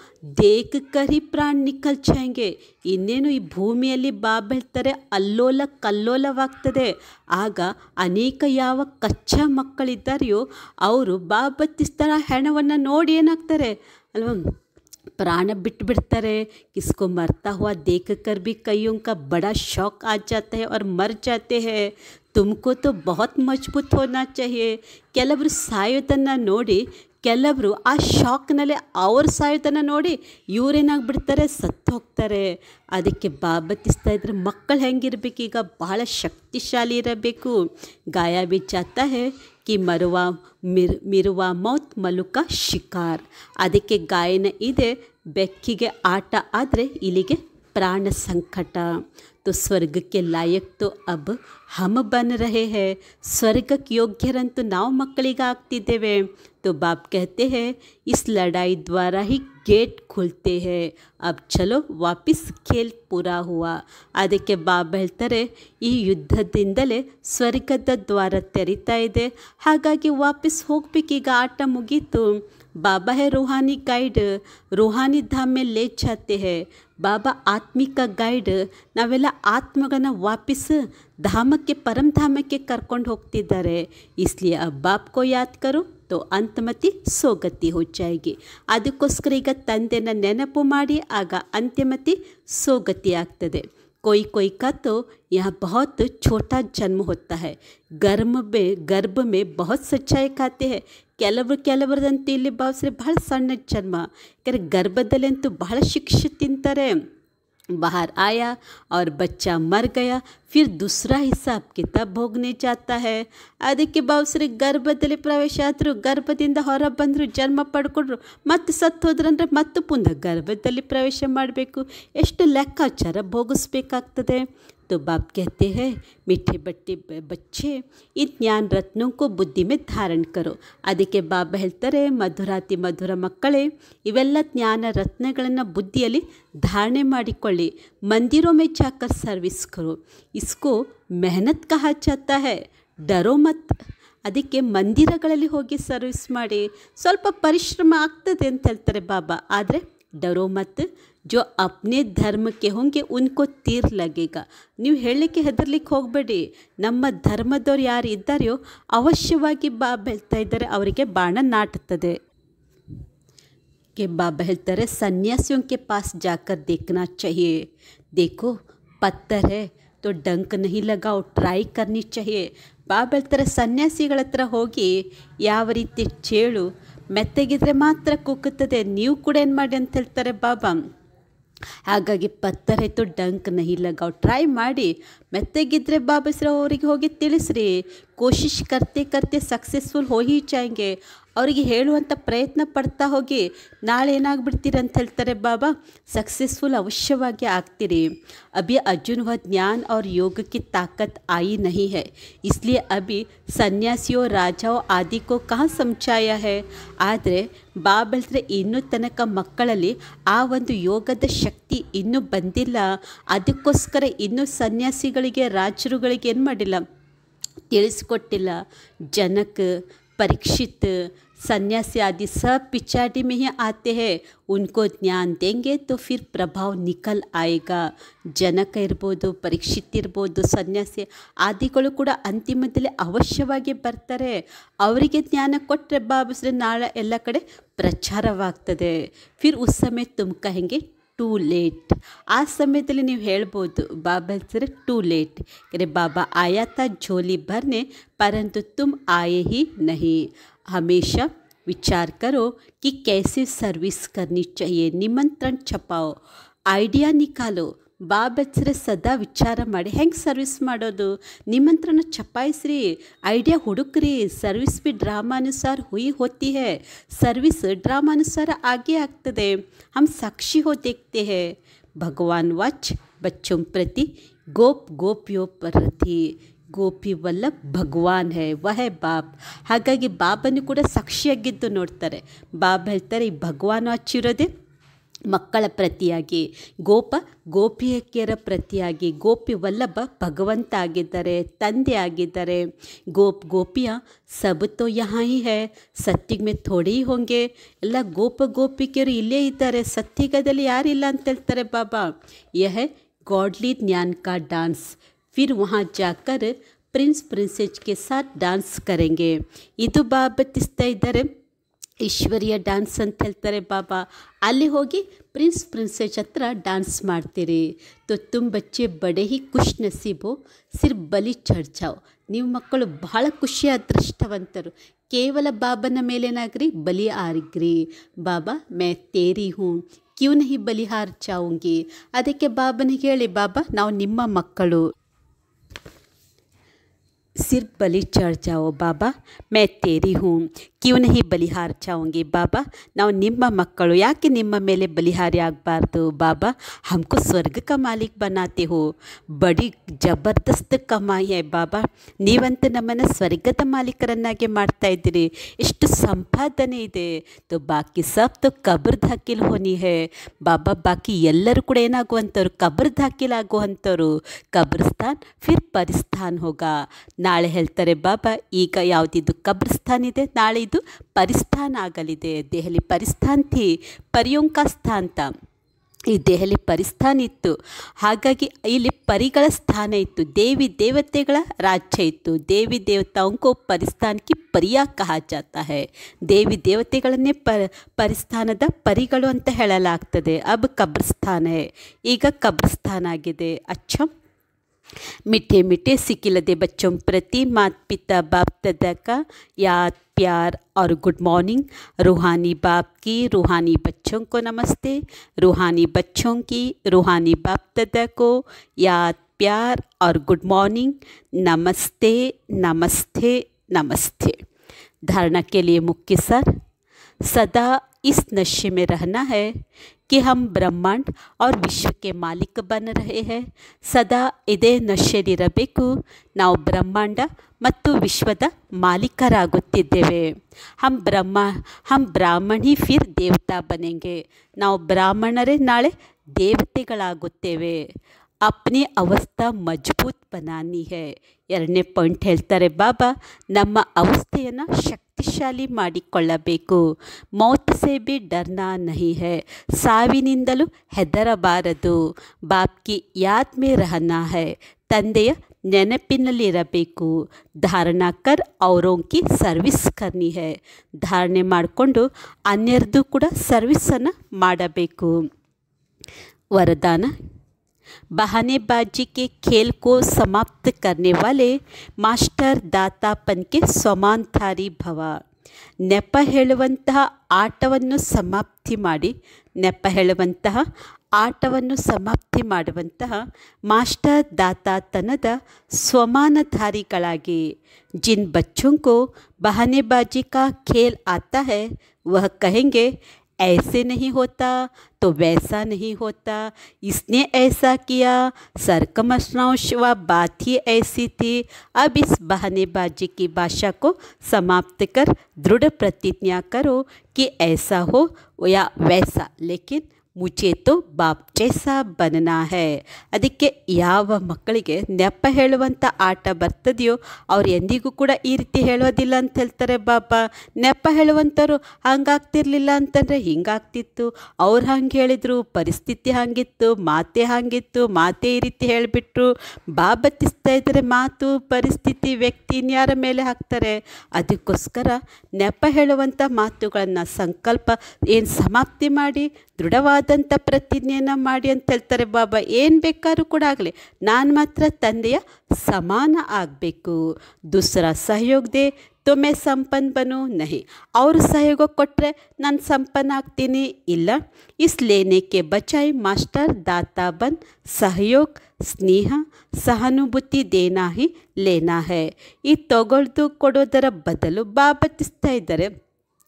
देख कर ही ಪ್ರಾಣ ನಿಕಲ್ ಜಾಯಂಗೆ ಇನ್ನೇನು ಈ ಭೂಮಿಯಲ್ಲಿ ಬಾಬ್ ಹೇಳ್ತಾರೆ ಅಲ್ಲೋಲ ಕಲ್ಲೋಲವಾಗ್ತದೆ ಆಗ ಅನೇಕ ಯಾವ ಕಚ್ಚಾ ಮಕ್ಕಳಿದ್ದಾರೆಯೋ ಅವರು ಬಾಬತ್ತಿಸ್ತರ ಹೆಣವನ್ನು ನೋಡಿ ಏನಾಗ್ತಾರೆ ಅಲ್ವಾ प्राण बिट बिड़ता है किसको मरता हुआ देख कर भी कईयों का बड़ा शौक आ जाता है और मर जाते हैं तुमको तो बहुत मजबूत होना चाहिए ಕೆಲವರು ಸಾಯೋದನ್ನು ನೋಡಿ ಕೆಲವರು ಆ ಶಾಕ್ನಲ್ಲಿ ಅವ್ರು ಸಾಯೋದನ್ನು ನೋಡಿ ಇವರೇನಾಗ್ಬಿಡ್ತಾರೆ ಸತ್ತು ಹೋಗ್ತಾರೆ ಅದಕ್ಕೆ ಬಾಬತ್ತಿಸ್ತಾ ಇದ್ರೆ ಮಕ್ಕಳು ಹೆಂಗಿರ್ಬೇಕು ಈಗ ಬಹಳ ಶಕ್ತಿಶಾಲಿ ಇರಬೇಕು ಗಾಯ ಬಿ ಜಾತಾ ಹೇ ಕಿ ಮರುವ ಮಿರ್ ಮಿರುವ ಮೌತ್ ಮಲುಕ ಶಿಕಾರ್ ಅದಕ್ಕೆ ಗಾಯನ ಇದೆ ಬೆಕ್ಕಿಗೆ ಆಟ ಆದರೆ ಇಲ್ಲಿಗೆ प्राण संकट तो स्वर्ग के लायक तो अब हम बन रहे हैं ಸ್ವರ್ಗಕ್ಕೆ ಯೋಗ್ಯರಂತೂ ನಾವು ಮಕ್ಕಳಿಗೆ ಆಗ್ತಿದ್ದೇವೆ तो बाप कहते हैं इस लड़ाई द्वारा ही गेट खुलते हैं अब ಚಲೋ ವಾಪಸ್ ಖೇಲ್ ಪೂರಾ ಹುआ ಅದಕ್ಕೆ ಬಾಬ್ ಹೇಳ್ತಾರೆ ಈ ಯುದ್ಧದಿಂದಲೇ ಸ್ವರ್ಗದ ದ್ವಾರ ತೆರಿತಾ ಇದೆ ಹಾಗಾಗಿ ವಾಪಸ್ ಹೋಗ್ಬೇಕೀಗ ಆಟ ಮುಗೀತು बाबा है रूहानी गाइड रूहानी धाम में ले जाते हैं ಬಾಬಾ ಆತ್ಮಿಕ ಗೈಡ್ ನಾವೆಲ್ಲ ಆತ್ಮಗಳನ್ನ ವಾಪಸ್ ಧಾಮಕ್ಕೆ ಪರಂಧಾಮಕ್ಕೆ ಕರ್ಕೊಂಡು ಹೋಗ್ತಿದ್ದಾರೆ ಇಸ್ಲಿಯೇ अब बाप को याद करो तो ಅಂತಮತಿ ಸೋಗತಿ हो जाएगी ಅದಕ್ಕೋಸ್ಕರ ಈಗ ತಂದೆನ ನೆನಪು ಮಾಡಿ ಆಗ ಅಂತ್ಯಮತಿ ಸೋಗತಿ ಆಗ್ತದೆ कोई कोई का तो यहाँ बहुत छोटा जन्म होता है गर्भ में गर्भ में बहुत सच्चाई खाते हैं ಕೆಲವರು ಕೆಲವರದಂತೂ ಇಲ್ಲಿ ಭಾವಿಸ್ರೆ ಬಹಳ ಸಣ್ಣ ಜನ್ಮ ಯಾಕಂದರೆ ಗರ್ಭದಲ್ಲಿ ಅಂತೂ ಬಹಳ ಶಿಕ್ಷೆ ತಿಂತಾರೆ बाहर आया और बच्चा मर गया फिर दूसरा हिसाब किताब भोगने जाता है ಅದಕ್ಕೆ ಬಾವ್ಸ್ರಿ ಗರ್ಭದಲ್ಲಿ ಪ್ರವೇಶ ಆದರು ಗರ್ಭದಿಂದ ಹೊರ ಬಂದರು ಜನ್ಮ ಪಡ್ಕೊಂಡ್ರು ಮತ್ತೆ ಸತ್ತು ಹೋದ್ರಂದ್ರೆ ಮತ್ತೆ ಪುನಃ ಗರ್ಭದಲ್ಲಿ ಪ್ರವೇಶ ಮಾಡಬೇಕು ಎಷ್ಟು ಲೆಕ್ಕಾಚಾರ ಭೋಗಿಸ್ಬೇಕಾಗ್ತದೆ तो बाप कहते हैं मीठे बट्टे बच्चे इन ज्ञान रत्नों को बुद्धि में ಧಾರಣ ಕರೋ ಅದಕ್ಕೆ ಬಾಬಾ ಹೇಳ್ತಾರೆ ಮಧುರಾತಿ ಮಧುರ ಮಕ್ಕಳೇ ಇವೆಲ್ಲ ಜ್ಞಾನ ರತ್ನಗಳನ್ನು ಬುದ್ಧಿಯಲ್ಲಿ ಧಾರಣೆ ಮಾಡಿಕೊಳ್ಳಿ ಮಂದಿರೋ ಮೇ ಜಾಕರ್ ಸರ್ವಿಸ್ ಕರೋ ಇಸ್ಕೋ ಮೆಹನತ್ ಕಹಾ ಜಾತಾ ಹೈ ಡರೋ ಮತ್ ಅದಕ್ಕೆ ಮಂದಿರಗಳಲ್ಲಿ ಹೋಗಿ ಸರ್ವಿಸ್ ಮಾಡಿ ಸ್ವಲ್ಪ ಪರಿಶ್ರಮ ಆಗ್ತದೆ ಅಂತ ಹೇಳ್ತಾರೆ ಬಾಬಾ ಆದರೆ ಡರೋ ಮತ್ ಜೋ ಅಪ್ನೇ ಧರ್ಮಕ್ಕೆ ಹೋಂಗೆ ಉನ್ಕೋ ತೀರ್ ಲಗೇಗ ನೀವು ಹೇಳಲಿಕ್ಕೆ ಹೆದರ್ಲಿಕ್ಕೆ ಹೋಗಬೇಡಿ ನಮ್ಮ ಧರ್ಮದವ್ರು ಯಾರು ಇದ್ದಾರೆಯೋ ಅವಶ್ಯವಾಗಿ ಬಾಬಾ ಹೇಳ್ತಾ ಇದ್ದಾರೆ ಅವರಿಗೆ ಬಾಣ ನಾಟುತ್ತದೆ के बाबा ಹೇಳ್ತಾರೆ सन्यासियों के पास जाकर देखना चाहिए देखो पत्थर है तो डंक नहीं लगाओ ಟ್ರೈ करनी चाहिए ಬಾಬಾ ಹೇಳ್ತಾರೆ ಸನ್ಯಾಸಿಗಳ ಹತ್ರ ಹೋಗಿ ಯಾವ ರೀತಿ ಚೇಳು ಮೆತ್ತಗಿದ್ರೆ ಮಾತ್ರ ಕುಕ್ಕುತ್ತದೆ ನೀವು ಕೂಡ ಏನು ಮಾಡಿ ಅಂತ ಹೇಳ್ತಾರೆ ಬಾಬಾ ಹಾಗಾಗಿ ಪತ್ತರಾಯ್ತು ಡಂಕ್ ನಹಿ ಲಗಾವ್ ಟ್ರೈ ಮಾಡಿ ಮೆತ್ತಗಿದ್ರೆ ಬಾಬಸ್ರ ಅವರಿಗೆ ಹೋಗಿ ತಿಳಿಸ್ರಿ ಕೋಶಿಶ್ ಕರ್ತೆ ಕರ್ತೆ ಸಕ್ಸಸ್ಫುಲ್ ಹೋಗಿ ಜಾಯಂಗೆ ಅವರಿಗೆ ಹೇಳುವಂಥ ಪ್ರಯತ್ನ ಪಡ್ತಾ ಹೋಗಿ ನಾಳೆ ಏನಾಗ್ಬಿಡ್ತೀರಿ ಅಂತ ಹೇಳ್ತಾರೆ ಬಾಬಾ ಸಕ್ಸಸ್ಫುಲ್ ಅವಶ್ಯವಾಗಿ ಆಗ್ತೀರಿ ಅಭಿ अर्जुन वह ज्ञान और योग की ताकत आई नहीं है इसलिए अभी ಸನ್ಯಾಸಿಯೋ ರಾಜಾओ ಆದಿ को कहाँ ಸಮझಾಯ है ಆದರೆ ಬಾಬ್ ಹೇಳ್ತಾರೆ ಇನ್ನೂ ತನಕ ಮಕ್ಕಳಲ್ಲಿ ಆ ಒಂದು ಯೋಗದ ಶಕ್ತಿ ಇನ್ನೂ ಬಂದಿಲ್ಲ ಅದಕ್ಕೋಸ್ಕರ ಇನ್ನೂ ಸನ್ಯಾಸಿಗಳಿಗೆ ರಾಜರುಗಳಿಗೆ ಏನು ಮಾಡಿಲ್ಲ ತಿಳಿಸ್ಕೊಟ್ಟಿಲ್ಲ ಜನಕ್ परीक्षित सन्यासी आदि सब पिछाड़ी में ही आते हैं उनको ज्ञान देंगे तो फिर प्रभाव निकल आएगा ಜನಕ ಇರ್ಬೋದು ಪರೀಕ್ಷಿತ್ ಇರ್ಬೋದು ಸನ್ಯಾಸಿ ಆದಿಗಳು ಕೂಡ ಅಂತಿಮದಲ್ಲಿ ಅವಶ್ಯವಾಗಿ ಬರ್ತಾರೆ ಅವರಿಗೆ ಜ್ಞಾನ ಕೊಟ್ಟರೆ ಬಾಬಸ್ರೆ ನಾಳೆ ಎಲ್ಲ ಕಡೆ ಪ್ರಚಾರವಾಗ್ತದೆ ಫಿರ್ ಉಸ್ ಸಮಯ ತುಮ್ ಕಹೆಂಗೆ ಟೂ ಲೇಟ್ ಆ ಸಮಯದಲ್ಲಿ ನೀವು ಹೇಳ್ಬೋದು ಬಾಬಾ ಹೇಳ್ತಾರೆ ಟೂ ಲೇಟ್ ಯಾಕಂದರೆ ಬಾಬಾ ಆಯಾ ತಾ झोली भरने परंतु तुम आए ही नहीं हमेशा विचार करो कि कैसे सर्विस करनी चाहिए निमंत्रण छपाओ ಐಡಿಯಾ ನಿಕಾಲೋ ಬಾಬ್ ಹೆಸರೆ ಸದಾ ವಿಚಾರ ಮಾಡಿ ಹೆಂಗೆ ಸರ್ವಿಸ್ ಮಾಡೋದು ನಿಮಂತ್ರಣ ಚಪಾಯಿಸ್ರಿ ಐಡಿಯಾ ಹುಡುಕ್ರಿ ಸರ್ವಿಸ್ ಬಿ ಡ್ರಾಮಾನುಸಾರ ಹುಯಿ ಹೋತಿ है सर्विस ड्रामानुसार आगे ಆಗ್ತದೆ हम साक्षी हो देखते हैं भगवान वच बच्चों प्रति गोप गोपियों प्रति ಗೋಪಿ ವಲ್ಲಭ್ ಭಗವಾನ್ ಹೇ ವಹ ಬಾಪ್ ಹಾಗಾಗಿ ಬಾಬನು ಕೂಡ ಸಾಕ್ಷಿಯಾಗಿದ್ದು ನೋಡ್ತಾರೆ ಬಾಬಾ ಹೇಳ್ತಾರೆ ಈ ಭಗವಾನ್ ಹಚ್ಚಿರೋದೇ ಮಕ್ಕಳ ಪ್ರತಿಯಾಗಿ ಗೋಪ ಗೋಪಿಯಕಿಯರ ಪ್ರತಿಯಾಗಿ ಗೋಪಿ ವಲ್ಲಭ ಭಗವಂತ ಆಗಿದ್ದಾರೆ ತಂದೆ ಆಗಿದ್ದಾರೆ ಗೋಪ್ ಗೋಪಿಯ ಸಬ್ ತೋ ಯಹಾ ಹಿ ಹೈ ಸತ್ಯುಗ್ ಮೇ ಥೋಡಿ ಹೋಂಗೆ ಎಲ್ಲ ಗೋಪ ಗೋಪಿಕೆಯರು ಇಲ್ಲೇ ಇದ್ದಾರೆ ಸತ್ಯುಗದಲ್ಲಿ ಯಾರಿಲ್ಲ ಅಂತ ಹೇಳ್ತಾರೆ ಬಾಬಾ ಯಹ गॉडली ज्ञान का डांस फिर वहाँ जाकर ಪ್ರಿನ್ಸ್ ಪ್ರಿನ್ಸೆಸ್ ಕೆ ಸಾಥ್ ಡಾನ್ಸ್ ಕರೆಂಗೆ ಇದು ಬಾಬತ್ತಿಸ್ತಾ ಇದ್ದಾರೆ ಈಶ್ವರಿಯ ಡ್ಯಾನ್ಸ್ ಅಂತ ಹೇಳ್ತಾರೆ ಬಾಬಾ ಅಲ್ಲಿ ಹೋಗಿ ಪ್ರಿನ್ಸ್ ಪ್ರಿನ್ಸೆಸ್ ಹತ್ರ ಡ್ಯಾನ್ಸ್ ಮಾಡ್ತೀರಿ ತೋ ತುಮ್ ಬಚ್ಚೆ ಬಡೆ ಹಿ ಖುಷ್ ನಸೀಬು ಸಿರ್ ಬಲಿ ಚರ್ಚಾವ್ ನೀವು ಮಕ್ಕಳು ಬಹಳ ಖುಷಿಯ ಅದೃಷ್ಟವಂತರು ಕೇವಲ ಬಾಬನ ಮೇಲೇನಾಗ್ರಿ ಬಲಿ ಆರಿಗ್ರಿ ಬಾಬಾ ಮೇ ತೇರಿ ಹೂँ ಕ್ಯೂ ನಹಿ ಬಲಿಹಾರ್ ಚಾವುಂಗಿ ಅದಕ್ಕೆ ಬಾಬನಿಗೆ ಹೇಳಿ ಬಾಬಾ ನಾವು ನಿಮ್ಮ ಮಕ್ಕಳು सिर बलि चढ़ जाओ बाबा मैं तेरी हूँ ಕ್ಯೂ ನಹಿ ಬಲಿಹಾರ ಚಾವುಂಗಿ ಬಾಬಾ ನಾವು ನಿಮ್ಮ ಮಕ್ಕಳು ಯಾಕೆ ನಿಮ್ಮ ಮೇಲೆ ಬಲಿಹಾರಿ ಆಗಬಾರ್ದು ಬಾಬಾ ಹಮ್ಕೋ ಸ್ವರ್ಗ ಕ ಮಾಲೀಕ್ ಬನಾತೆ ಹೋ ಬಡಿ ಜಬರ್ದಸ್ತ್ ಕಮಾಯಿ ಹೈ ಬಾಬಾ ನೀವಂತೂ ನಮ್ಮನ್ನು ಸ್ವರ್ಗದ ಮಾಲೀಕರನ್ನಾಗಿ ಮಾಡ್ತಾ ಇದ್ದೀರಿ ಎಷ್ಟು ಸಂಪಾದನೆ ಇದೆ ತೋ ಬಾಕಿ ಸಬ್ ತೋ ಕಬ್ರ್ ದಾಖಿಲ್ ಹೋನಿ ಹೇ ಬಾಬಾ ಬಾಕಿ ಎಲ್ಲರೂ ಕೂಡ ಏನಾಗುವಂಥವ್ರು ಕಬ್ರ್ ದಾಖಿಲ್ ಆಗುವಂಥವ್ರು ಕಬ್ರಸ್ಥಾನ್ ಫಿರ್ ಪರಿಸ್ಥಾನ್ ಹೋಗ ನಾಳೆ ಹೇಳ್ತಾರೆ ಬಾಬಾ ಈಗ ಯಾವುದಿದ್ದು ಕಬ್ರಸ್ಥಾನ್ ಇದೆ ನಾಳೆ ಇದು ಪರಿಸ್ಥಾನ ಆಗಲಿದೆ ದೆಹಲಿ ಪರಿಸ್ಥಾನ್ ಥಿ ಪರಿಯೋಂಕ ಸ್ಥಾಂತ ಈ ದೆಹಲಿ ಪರಿಸ್ಥಾನ ಇತ್ತು ಹಾಗಾಗಿ ಇಲ್ಲಿ ಪರಿಗಳ ಸ್ಥಾನ ಇತ್ತು ದೇವಿ ದೇವತೆಗಳ ರಾಜ್ಯ ಇತ್ತು ದೇವಿ ದೇವತಾಂಕೋ ಪರಿಸ್ಥಾನಕ್ಕೆ ಪರಿಯಾ ಕಹ ಜಾತ ಹೈ ದೇವಿ ದೇವತೆಗಳನ್ನೇ ಪ ಪರಿಸ್ಥಾನದ ಪರಿಗಳು ಅಂತ ಹೇಳಲಾಗ್ತದೆ ಅಬ್ ಕಬ್ರಸ್ಥಾನ ಹೈ ಈಗ ಕಬ್ರಸ್ಥಾನ ಆಗಿದೆ ಅಚ್ಚ मीठे मीठे सिकिलदे बच्चों प्रति माता पिता बाप दादा का याद प्यार और गुड मॉर्निंग रूहानी बाप की रूहानी बच्चों को नमस्ते रूहानी बच्चों की रूहानी बाप दादा को याद प्यार और गुड मॉर्निंग नमस्ते नमस्ते नमस्ते धारणा के लिए मुख्य सर सदा इस नशे में रहना है कि हम ब्रह्मांड और विश्व के मालिक बन रहे हैं ಸದಾ ಇದೇ ನಶೆಯಲ್ಲಿರಬೇಕು ನಾವು ಬ್ರಹ್ಮಾಂಡ ಮತ್ತು ವಿಶ್ವದ ಮಾಲೀಕರಾಗುತ್ತಿದ್ದೇವೆ ಹಮ್ ಬ್ರಹ್ಮ ಹಮ್ ಬ್ರಾಹ್ಮಣಿ ಫಿರ್ ದೇವತಾ ಬನೆಂಗೆ ನಾವು ಬ್ರಾಹ್ಮಣರೇ ನಾಳೆ ದೇವತೆಗಳಾಗುತ್ತೇವೆ ಅಪ್ನಿ ಅವಸ್ಥಾ ಮಜಬೂತ್ ಬನಾನಿ ಹೇ ಎರಡನೇ ಪಾಯಿಂಟ್ ಹೇಳ್ತಾರೆ ಬಾಬಾ ನಮ್ಮ ಅವಸ್ಥೆಯನ್ನು ಶಕ್ತಿಶಾಲಿ ಮಾಡಿಕೊಳ್ಳಬೇಕು ಮೌತ್ ಸೇ ಬಿ ಡರ್ನಾ ನಹಿ ಹೇ ಸಾವಿನಿಂದಲೂ ಹೆದರಬಾರದು ಬಾಪ್ಕಿ ಯಾದ್ ಮೇ ರಹನಾ ಹೇ ತಂದೆಯ ನೆನಪಿನಲ್ಲಿರಬೇಕು ಧಾರಣಾ ಕರ್ ಅವರೋಂಕಿ ಸರ್ವಿಸ್ ಕರ್ನಿ ಹೇ ಧಾರಣೆ ಮಾಡಿಕೊಂಡು ಅನ್ಯರದು ಕೂಡ ಸರ್ವಿಸನ್ನು ಮಾಡಬೇಕು ವರದಾನ बहानेबाजी के खेल को समाप्त करने वाले ಮಾಸ್ಟರ್ ದಾತಾಪನ್ ಕೆ ಸ್ವಮಾಂಧಾರಿ ಭವ ನೆಪ ಹೇಳುವಂತಹ ಆಟವನ್ನು ಸಮಾಪ್ತಿ ಮಾಡಿ ನೆಪ ಹೇಳುವಂತಹ ಆಟವನ್ನು ಸಮಾಪ್ತಿ ಮಾಡುವಂತಹ ಮಾಸ್ಟರ್ ದಾತಾತನದ ಸ್ವಮಾನಧಾರಿಗಳಾಗಿ ಜಿನ್ ಬಚ್ಚೋं को बहानेबाजी का खेल आता है वह कहेंगे ऐसे नहीं होता तो वैसा नहीं होता इसने ऐसा किया सरकमस्नाउश व बात ही ऐसी थी अब इस बहानेबाजी की भाषा को समाप्त कर दृढ़ प्रतिज्ञा करो कि ऐसा हो या वैसा लेकिन ಮುಚೆ ತೋ ಬಾಪ್ ಜೈಸಾ ಬನನಾ ಹೇ ಅದಕ್ಕೆ ಯಾವ ಮಕ್ಕಳಿಗೆ ನೆಪ ಹೇಳುವಂಥ ಆಟ ಬರ್ತದೆಯೋ ಅವ್ರು ಎಂದಿಗೂ ಕೂಡ ಈ ರೀತಿ ಹೇಳೋದಿಲ್ಲ ಅಂತ ಹೇಳ್ತಾರೆ ಬಾಬಾ ನೆಪ ಹೇಳುವಂಥವ್ರು ಹಂಗಾಗ್ತಿರ್ಲಿಲ್ಲ ಅಂತಂದರೆ ಹಿಂಗಾಗ್ತಿತ್ತು ಅವ್ರು ಹಂಗೆ ಹೇಳಿದರು ಪರಿಸ್ಥಿತಿ ಹಾಗಿತ್ತು ಮಾತೆ ಹಾಗಿತ್ತು ಮಾತೆ ಈ ರೀತಿ ಹೇಳಿಬಿಟ್ರು ಬಾಬತ್ತಿಸ್ತಾ ಇದ್ದರೆ ಮಾತು ಪರಿಸ್ಥಿತಿ ವ್ಯಕ್ತಿ ಇನ್ಯಾರ ಮೇಲೆ ಹಾಕ್ತಾರೆ ಅದಕ್ಕೋಸ್ಕರ ನೆಪ ಹೇಳುವಂಥ ಮಾತುಗಳನ್ನು ಸಂಕಲ್ಪ ಏನು ಸಮಾಪ್ತಿ ಮಾಡಿ ದೃಢವಾದಂಥ ಪ್ರತಿಜ್ಞೆಯನ್ನು ಮಾಡಿ ಅಂತ ಹೇಳ್ತಾರೆ ಬಾಬಾ ಏನು ಬೇಕಾದ್ರೂ ಕೂಡ ಆಗಲಿ ನಾನು ಮಾತ್ರ ತಂದೆಯ ಸಮಾನ ಆಗಬೇಕು ದೂಸರ ಸಹಯೋಗ ದೇ ತೊಮ್ಮೆ ಸಂಪನ್ನ ಬನು ನಹಿ ಅವರು ಸಹಯೋಗ ಕೊಟ್ಟರೆ ನಾನು ಸಂಪನ್ನ ಆಗ್ತೀನಿ ಇಲ್ಲ ಇಸ್ ಲೇನೆಕೆ ಬಚಾಯಿ ಮಾಸ್ಟರ್ ದಾತಾ ಬನ್ ಸಹಯೋಗ ಸ್ನೇಹ ಸಹಾನುಭೂತಿ ದೇನಾ ಹಿ ಲೇನಾ ಹೇ ಈ ತಗೊಳ್ದು ಕೊಡೋದರ ಬದಲು ಬಾಬತ್ತಿಸ್ತಾ ಇದ್ದಾರೆ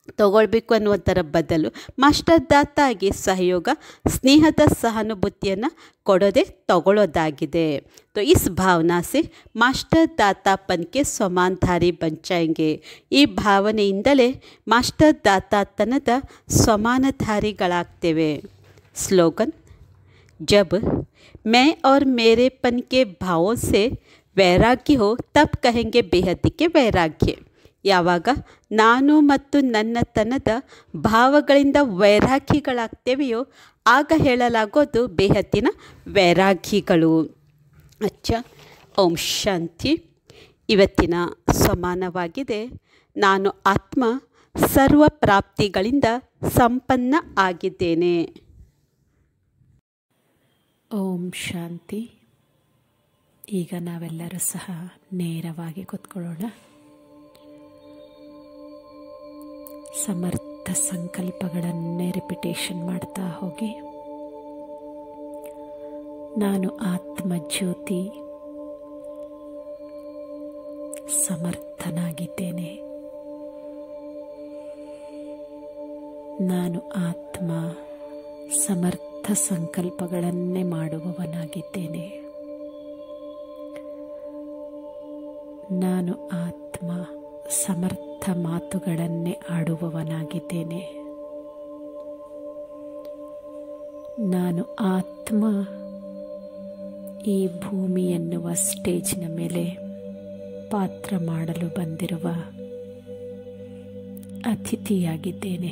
ತಗೊಳ್ಬೇಕು ಅನ್ನುವಂಥರ ಬದಲು ಮಾಸ್ಟರ್ ದಾತಾಗಿ ಸಹಯೋಗ ಸ್ನೇಹದ ಸಹಾನುಭೂತಿಯನ್ನು ಕೊಡೋದೇ ತಗೊಳ್ಳೋದಾಗಿದೆ तो इस भावना से ಮಾಸ್ಟರ್ ದಾತಾಪನ್ಗೆ ಸಮಾಂಧಾರಿ ಬಂಚಾಯಂಗೆ ಈ ಭಾವನೆಯಿಂದಲೇ ಮಾಸ್ಟರ್ ದಾತಾತನದ ಸಮಾನಧಾರಿಗಳಾಗ್ತೇವೆ ಸ್ಲೋಗನ್ जब मैं और मेरेपन के भावों से वैराग्य हो तब कहेंगे बेहद के वैराग्ಯ ಯಾವಾಗ ನಾನು ಮತ್ತು ನನ್ನತನದ ಭಾವಗಳಿಂದ ವೈರಾಗ್ಯಗಳಾಗ್ತೇವೆಯೋ ಆಗ ಹೇಳಲಾಗೋದು ಬೇಹದ್ದಿನ ವೈರಾಗ್ಯಗಳು ಅಚ್ಚ ಓಂ ಶಾಂತಿ ಇವತ್ತಿನ ಸಮಾನವಾಗಿದೆ ನಾನು ಆತ್ಮ ಸರ್ವ ಪ್ರಾಪ್ತಿಗಳಿಂದ ಸಂಪನ್ನ ಆಗಿದ್ದೇನೆ ಓಂ ಶಾಂತಿ ಈಗ ನಾವೆಲ್ಲರೂ ಸಹ ನೇರವಾಗಿ ಕೂತ್ಕೊಳ್ಳೋಣ ಸಮರ್ಥ ಸಂಕಲ್ಪಗಳನ್ನೇ ರಿಪಿಟೇಷನ್ ಮಾಡ್ತಾ ಹೋಗಿ ನಾನು ಆತ್ಮ ಜ್ಯೋತಿ ಸಮರ್ಥನಾಗಿದ್ದೇನೆ ನಾನು ಆತ್ಮ ಸಮರ್ಥ ಸಂಕಲ್ಪಗಳನ್ನೇ ಮಾಡುವವನಾಗಿದ್ದೇನೆ ನಾನು ಆತ್ಮ ಸಮರ್ಥ ಮಾತುಗಳನ್ನೇ ಆಡುವವನಾಗಿದ್ದೇನೆ ನಾನು ಆತ್ಮ ಈ ಭೂಮಿ ಎನ್ನುವ ಸ್ಟೇಜ್ನ ಮೇಲೆ ಪಾತ್ರ ಮಾಡಲು ಬಂದಿರುವ ಅತಿಥಿಯಾಗಿದ್ದೇನೆ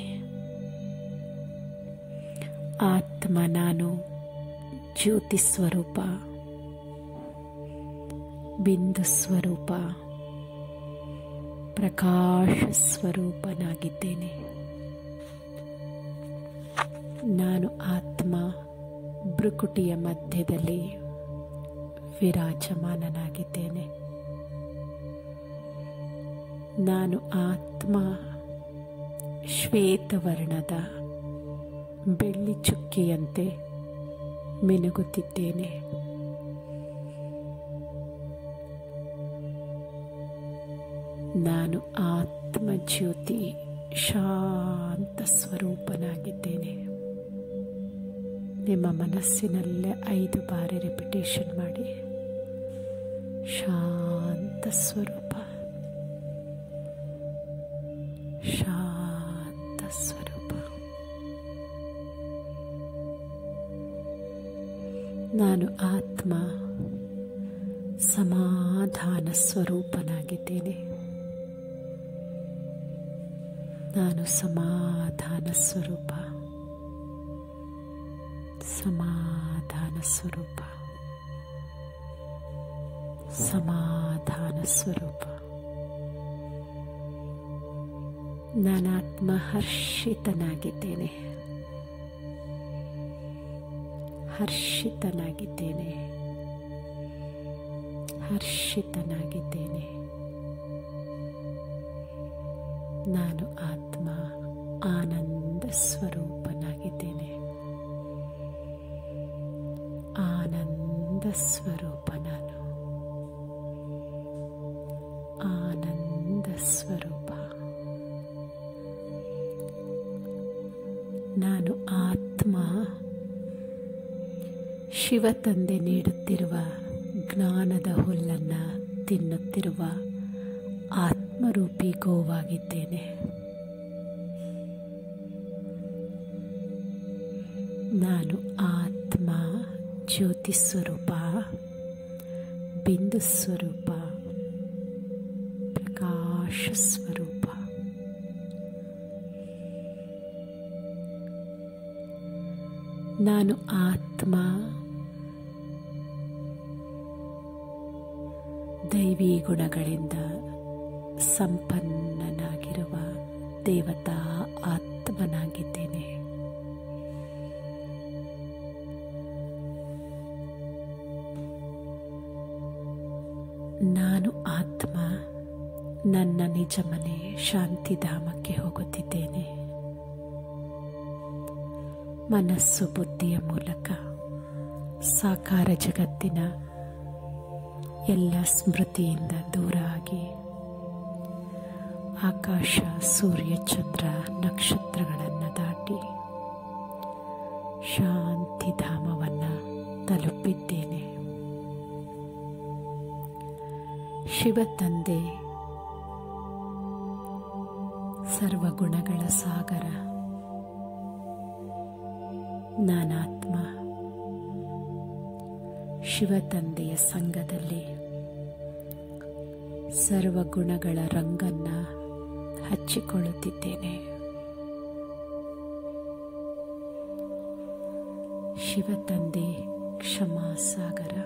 ಆತ್ಮ ನಾನು ಜ್ಯೋತಿ ಸ್ವರೂಪ ಬಿಂದು ಸ್ವರೂಪ ಪ್ರಕಾಶ ಸ್ವರೂಪನಾಗಿದ್ದೇನೆ ನಾನು ಆತ್ಮ ಭ್ರುಕುಟಿಯ ಮಧ್ಯದಲ್ಲಿ ವಿರಾಜಮಾನನಾಗಿದ್ದೇನೆ ನಾನು ಆತ್ಮ ಶ್ವೇತವರ್ಣದ ಬೆಳ್ಳಿ ಚುಕ್ಕಿಯಂತೆ ಮಿನುಗುತ್ತಿದ್ದೇನೆ ನಾನು ಆತ್ಮ ಜ್ಯೋತಿ ಶಾಂತ ಸ್ವರೂಪನಾಗಿದ್ದೇನೆ ನಿಮ್ಮ ಮನಸ್ಸಿನಲ್ಲೇ ಐದು ಬಾರಿ ರಿಪಿಟೇಷನ್ ಮಾಡಿ ಶಾಂತ ಸ್ವರೂಪ ಶಾಂತ ಸ್ವರೂಪ ನಾನು ಆತ್ಮ ಸಮಾಧಾನ ಸ್ವರೂಪನಾಗಿದ್ದೇನೆ ನಾನು ಸಮಾಧಾನ ಸ್ವರೂಪ ಸಮಾಧಾನ ಸ್ವರೂಪ ಸಮಾಧಾನ ಸ್ವರೂಪ ನಾನಾತ್ಮ ಹರ್ಷಿತನಾಗಿದ್ದೇನೆ ಹರ್ಷಿತನಾಗಿದ್ದೇನೆ ಹರ್ಷಿತನಾಗಿದ್ದೇನೆ ನಾನು ಆತ್ಮ ಆನಂದ ಸ್ವರೂಪನಾಗಿದ್ದೇನೆ ಆನಂದ ಸ್ವರೂಪ ನಾನು ಆನಂದ ಸ್ವರೂಪ ನಾನು ಆತ್ಮ ಶಿವ ತಂದೆ ನೀಡುತ್ತಿರುವ ಜ್ಞಾನದ ಹುಲ್ಲನ್ನು ತಿನ್ನುತ್ತಿರುವ ಆತ್ಮರೂಪಿ ಗೋವಾಗಿದ್ದೇನೆ ನಾನು ಆತ್ಮ ಜ್ಯೋತಿ ಸ್ವರೂಪ ಬಿಂದು ಸ್ವರೂಪ ಪ್ರಕಾಶ ಸ್ವರೂಪ ನಾನು ಆತ್ಮ ದೈವಿ ಗುಣಗಳಿಂದ ಸಂಪನ್ನನಾಗಿರುವ ದೇವತಾ ಆತ್ಮನಾಗಿದ್ದೇನೆ ನಾನು ಆತ್ಮ ನನ್ನ ನಿಜ ಮನೆ ಶಾಂತಿಧಾಮಕ್ಕೆ ಹೋಗುತ್ತಿದ್ದೇನೆ ಮನಸ್ಸು ಬುದ್ಧಿಯ ಮೂಲಕ ಸಾಕಾರ ಜಗತ್ತಿನ ಎಲ್ಲ ಸ್ಮೃತಿಯಿಂದ ದೂರ ಆಗಿ ಆಕಾಶ ಸೂರ್ಯ ಚಂದ್ರ ನಕ್ಷತ್ರಗಳನ್ನು ದಾಟಿ ಶಾಂತಿಧಾಮವನ್ನು ತಲುಪಿದ್ದೇನೆ ಶಿವ ತಂದೆ ಸರ್ವಗುಣಗಳ ಸಾಗರ ನಾನಾತ್ಮ ಶಿವ ತಂದೆಯ ಸಂಘದಲ್ಲಿ ಸರ್ವಗುಣಗಳ ರಂಗನ್ನ ಹಚ್ಚಿಕೊಳ್ಳುತ್ತಿದ್ದೇನೆ ಶಿವ ತಂದೆ ಕ್ಷಮಾ ಸಾಗರ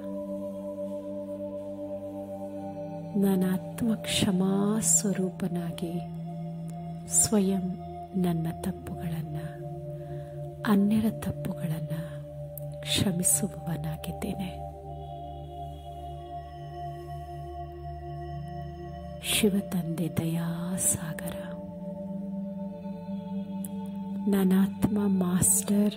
ನಾನಾತ್ಮ ಕ್ಷಮಾ ಸ್ವರೂಪನಾಗಿ ಸ್ವಯಂ ನನ್ನ ತಪ್ಪುಗಳನ್ನು ಅನ್ಯರ ತಪ್ಪುಗಳನ್ನು ಕ್ಷಮಿಸುವವನಾಗಿದ್ದೇನೆ ಶಿವ ತಂದೆ ದಯಾಸಾಗರ ನಾನಾತ್ಮ ಮಾಸ್ಟರ್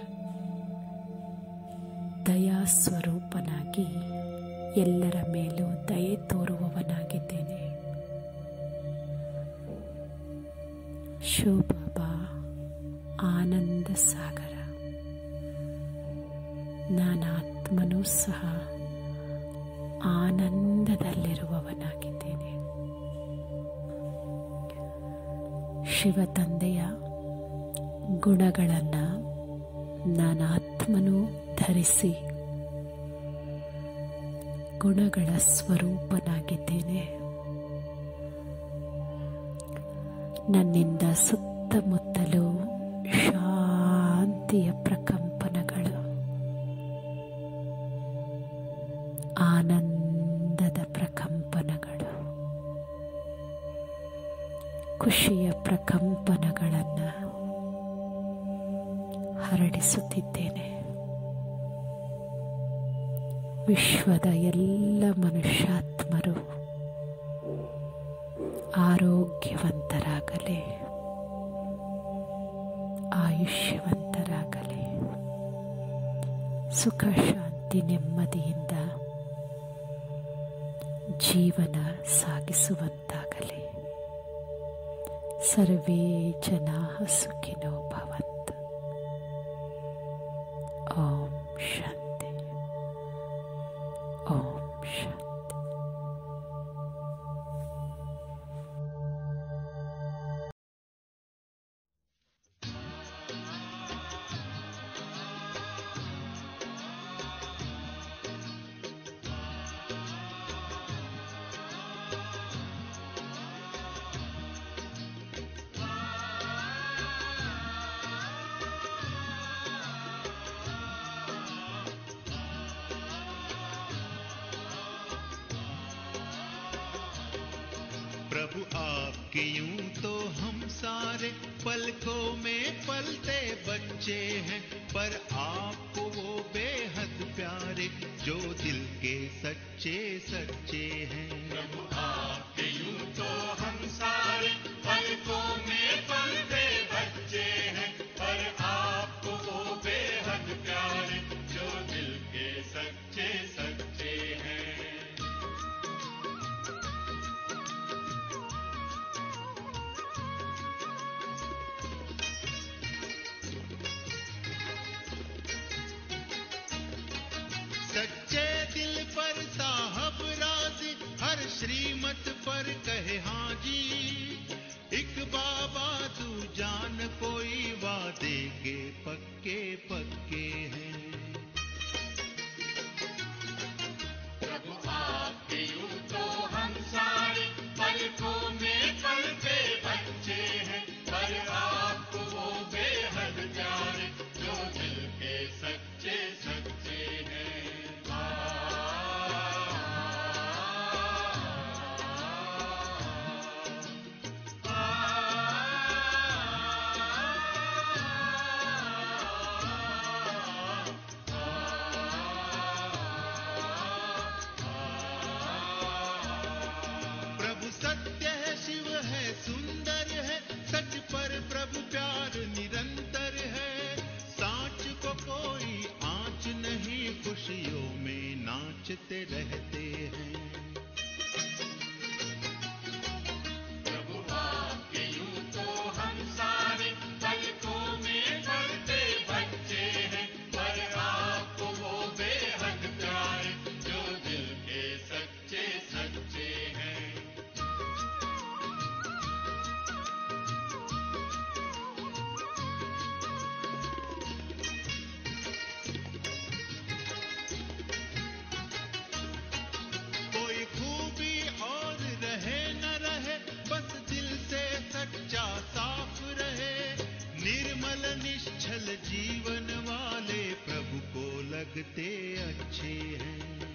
ದಯಾ ಸ್ವರೂಪನಾಗಿ ಎಲ್ಲರ ಮೇಲೂ ದಯೆ ತೋರುವವನಾಗಿದ್ದೇನೆ ಶಿವಬಾಬಾ ಆನಂದ ಸಾಗರ ನಾನಾತ್ಮನೂ ಸಹ ಆನಂದದಲ್ಲಿರುವವನಾಗಿದ್ದೇನೆ ಶಿವ ತಂದೆಯ ಗುಣಗಳನ್ನು ನಾನಾತ್ಮನೂ ಧರಿಸಿ ಗುಣಗಳ ಸ್ವರೂಪನಾಗಿದ್ದೇನೆ ನನ್ನಿಂದ ಸುತ್ತಮುತ್ತಲೂ ಶಾಂತಿಯ ಪ್ರಕಂಪನಗಳು ಆನಂದದ ಪ್ರಕಂಪನಗಳು ಖುಷಿಯ ಪ್ರಕಂಪನಗಳನ್ನು ಹರಡಿಸುತ್ತಿದ್ದೇನೆ ವಿಶ್ವದ ಎಲ್ಲ ಮನುಷ್ಯಾತ್ಮರು ಆರೋಗ್ಯವಂತರಾಗಲಿ ಆಯುಷ್ಯವಂತರಾಗಲಿ ಸುಖ ಶಾಂತಿ ನೆಮ್ಮದಿಯಿಂದ ಜೀವನ ಸಾಗಿಸುವಂತಾಗಲಿ ಸರ್ವೇ ಜನಾ ಸುಖಿನೋ ಭವಂತು ಓಂ ಶಾಂತಿ ಓಂ ಶಾಂತಿ प्रभु आपके यूं तो हम सारे पलकों में पलते बच्चे हैं पर आपको वो बेहद प्यारे जो दिल के सच्चे सच्चे हैं प्रभु आपके यूं तो हम सारे पलकों में पलते बच्चे हैं पर आपको वो बेहद प्यारे जो दिल के सच्चे सच्चे हैं सच्चे दिल पर साहब राजी हर श्रीमत पर कहे हाँ जी एक बाबा तू जान कोई वादे के पक्के पक्के हैं प्रभु आपके यूं तो हम सारे पलकों में पलते बच्चे हैं पर आपको वो बेहद प्यारे जो दिल के सच्चे सच्चे हैं प्रभु सत्य है शिव है सुंदर है सच पर प्रभु प्यार निरंतर है सांच को कोई आंच नहीं खुशियों में नाचते रहते हैं प्रभु आपके लगते अच्छे हैं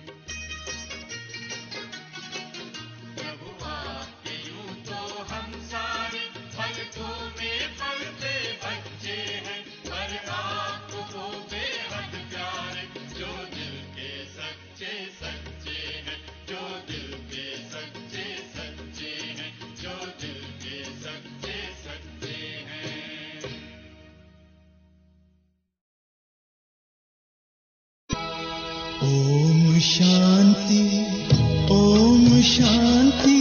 प्रभु आपके यूं तो हम सारे पलकों में पलते बच्चे हैं पर आप वो बेहद प्यारे जो दिल के सच्चे सच्चे हैं जो दिल के सच्चे सच्चे हैं जो दिल के सच्चे सच्चे हैं ॐ शान्ति ॐ शान्ति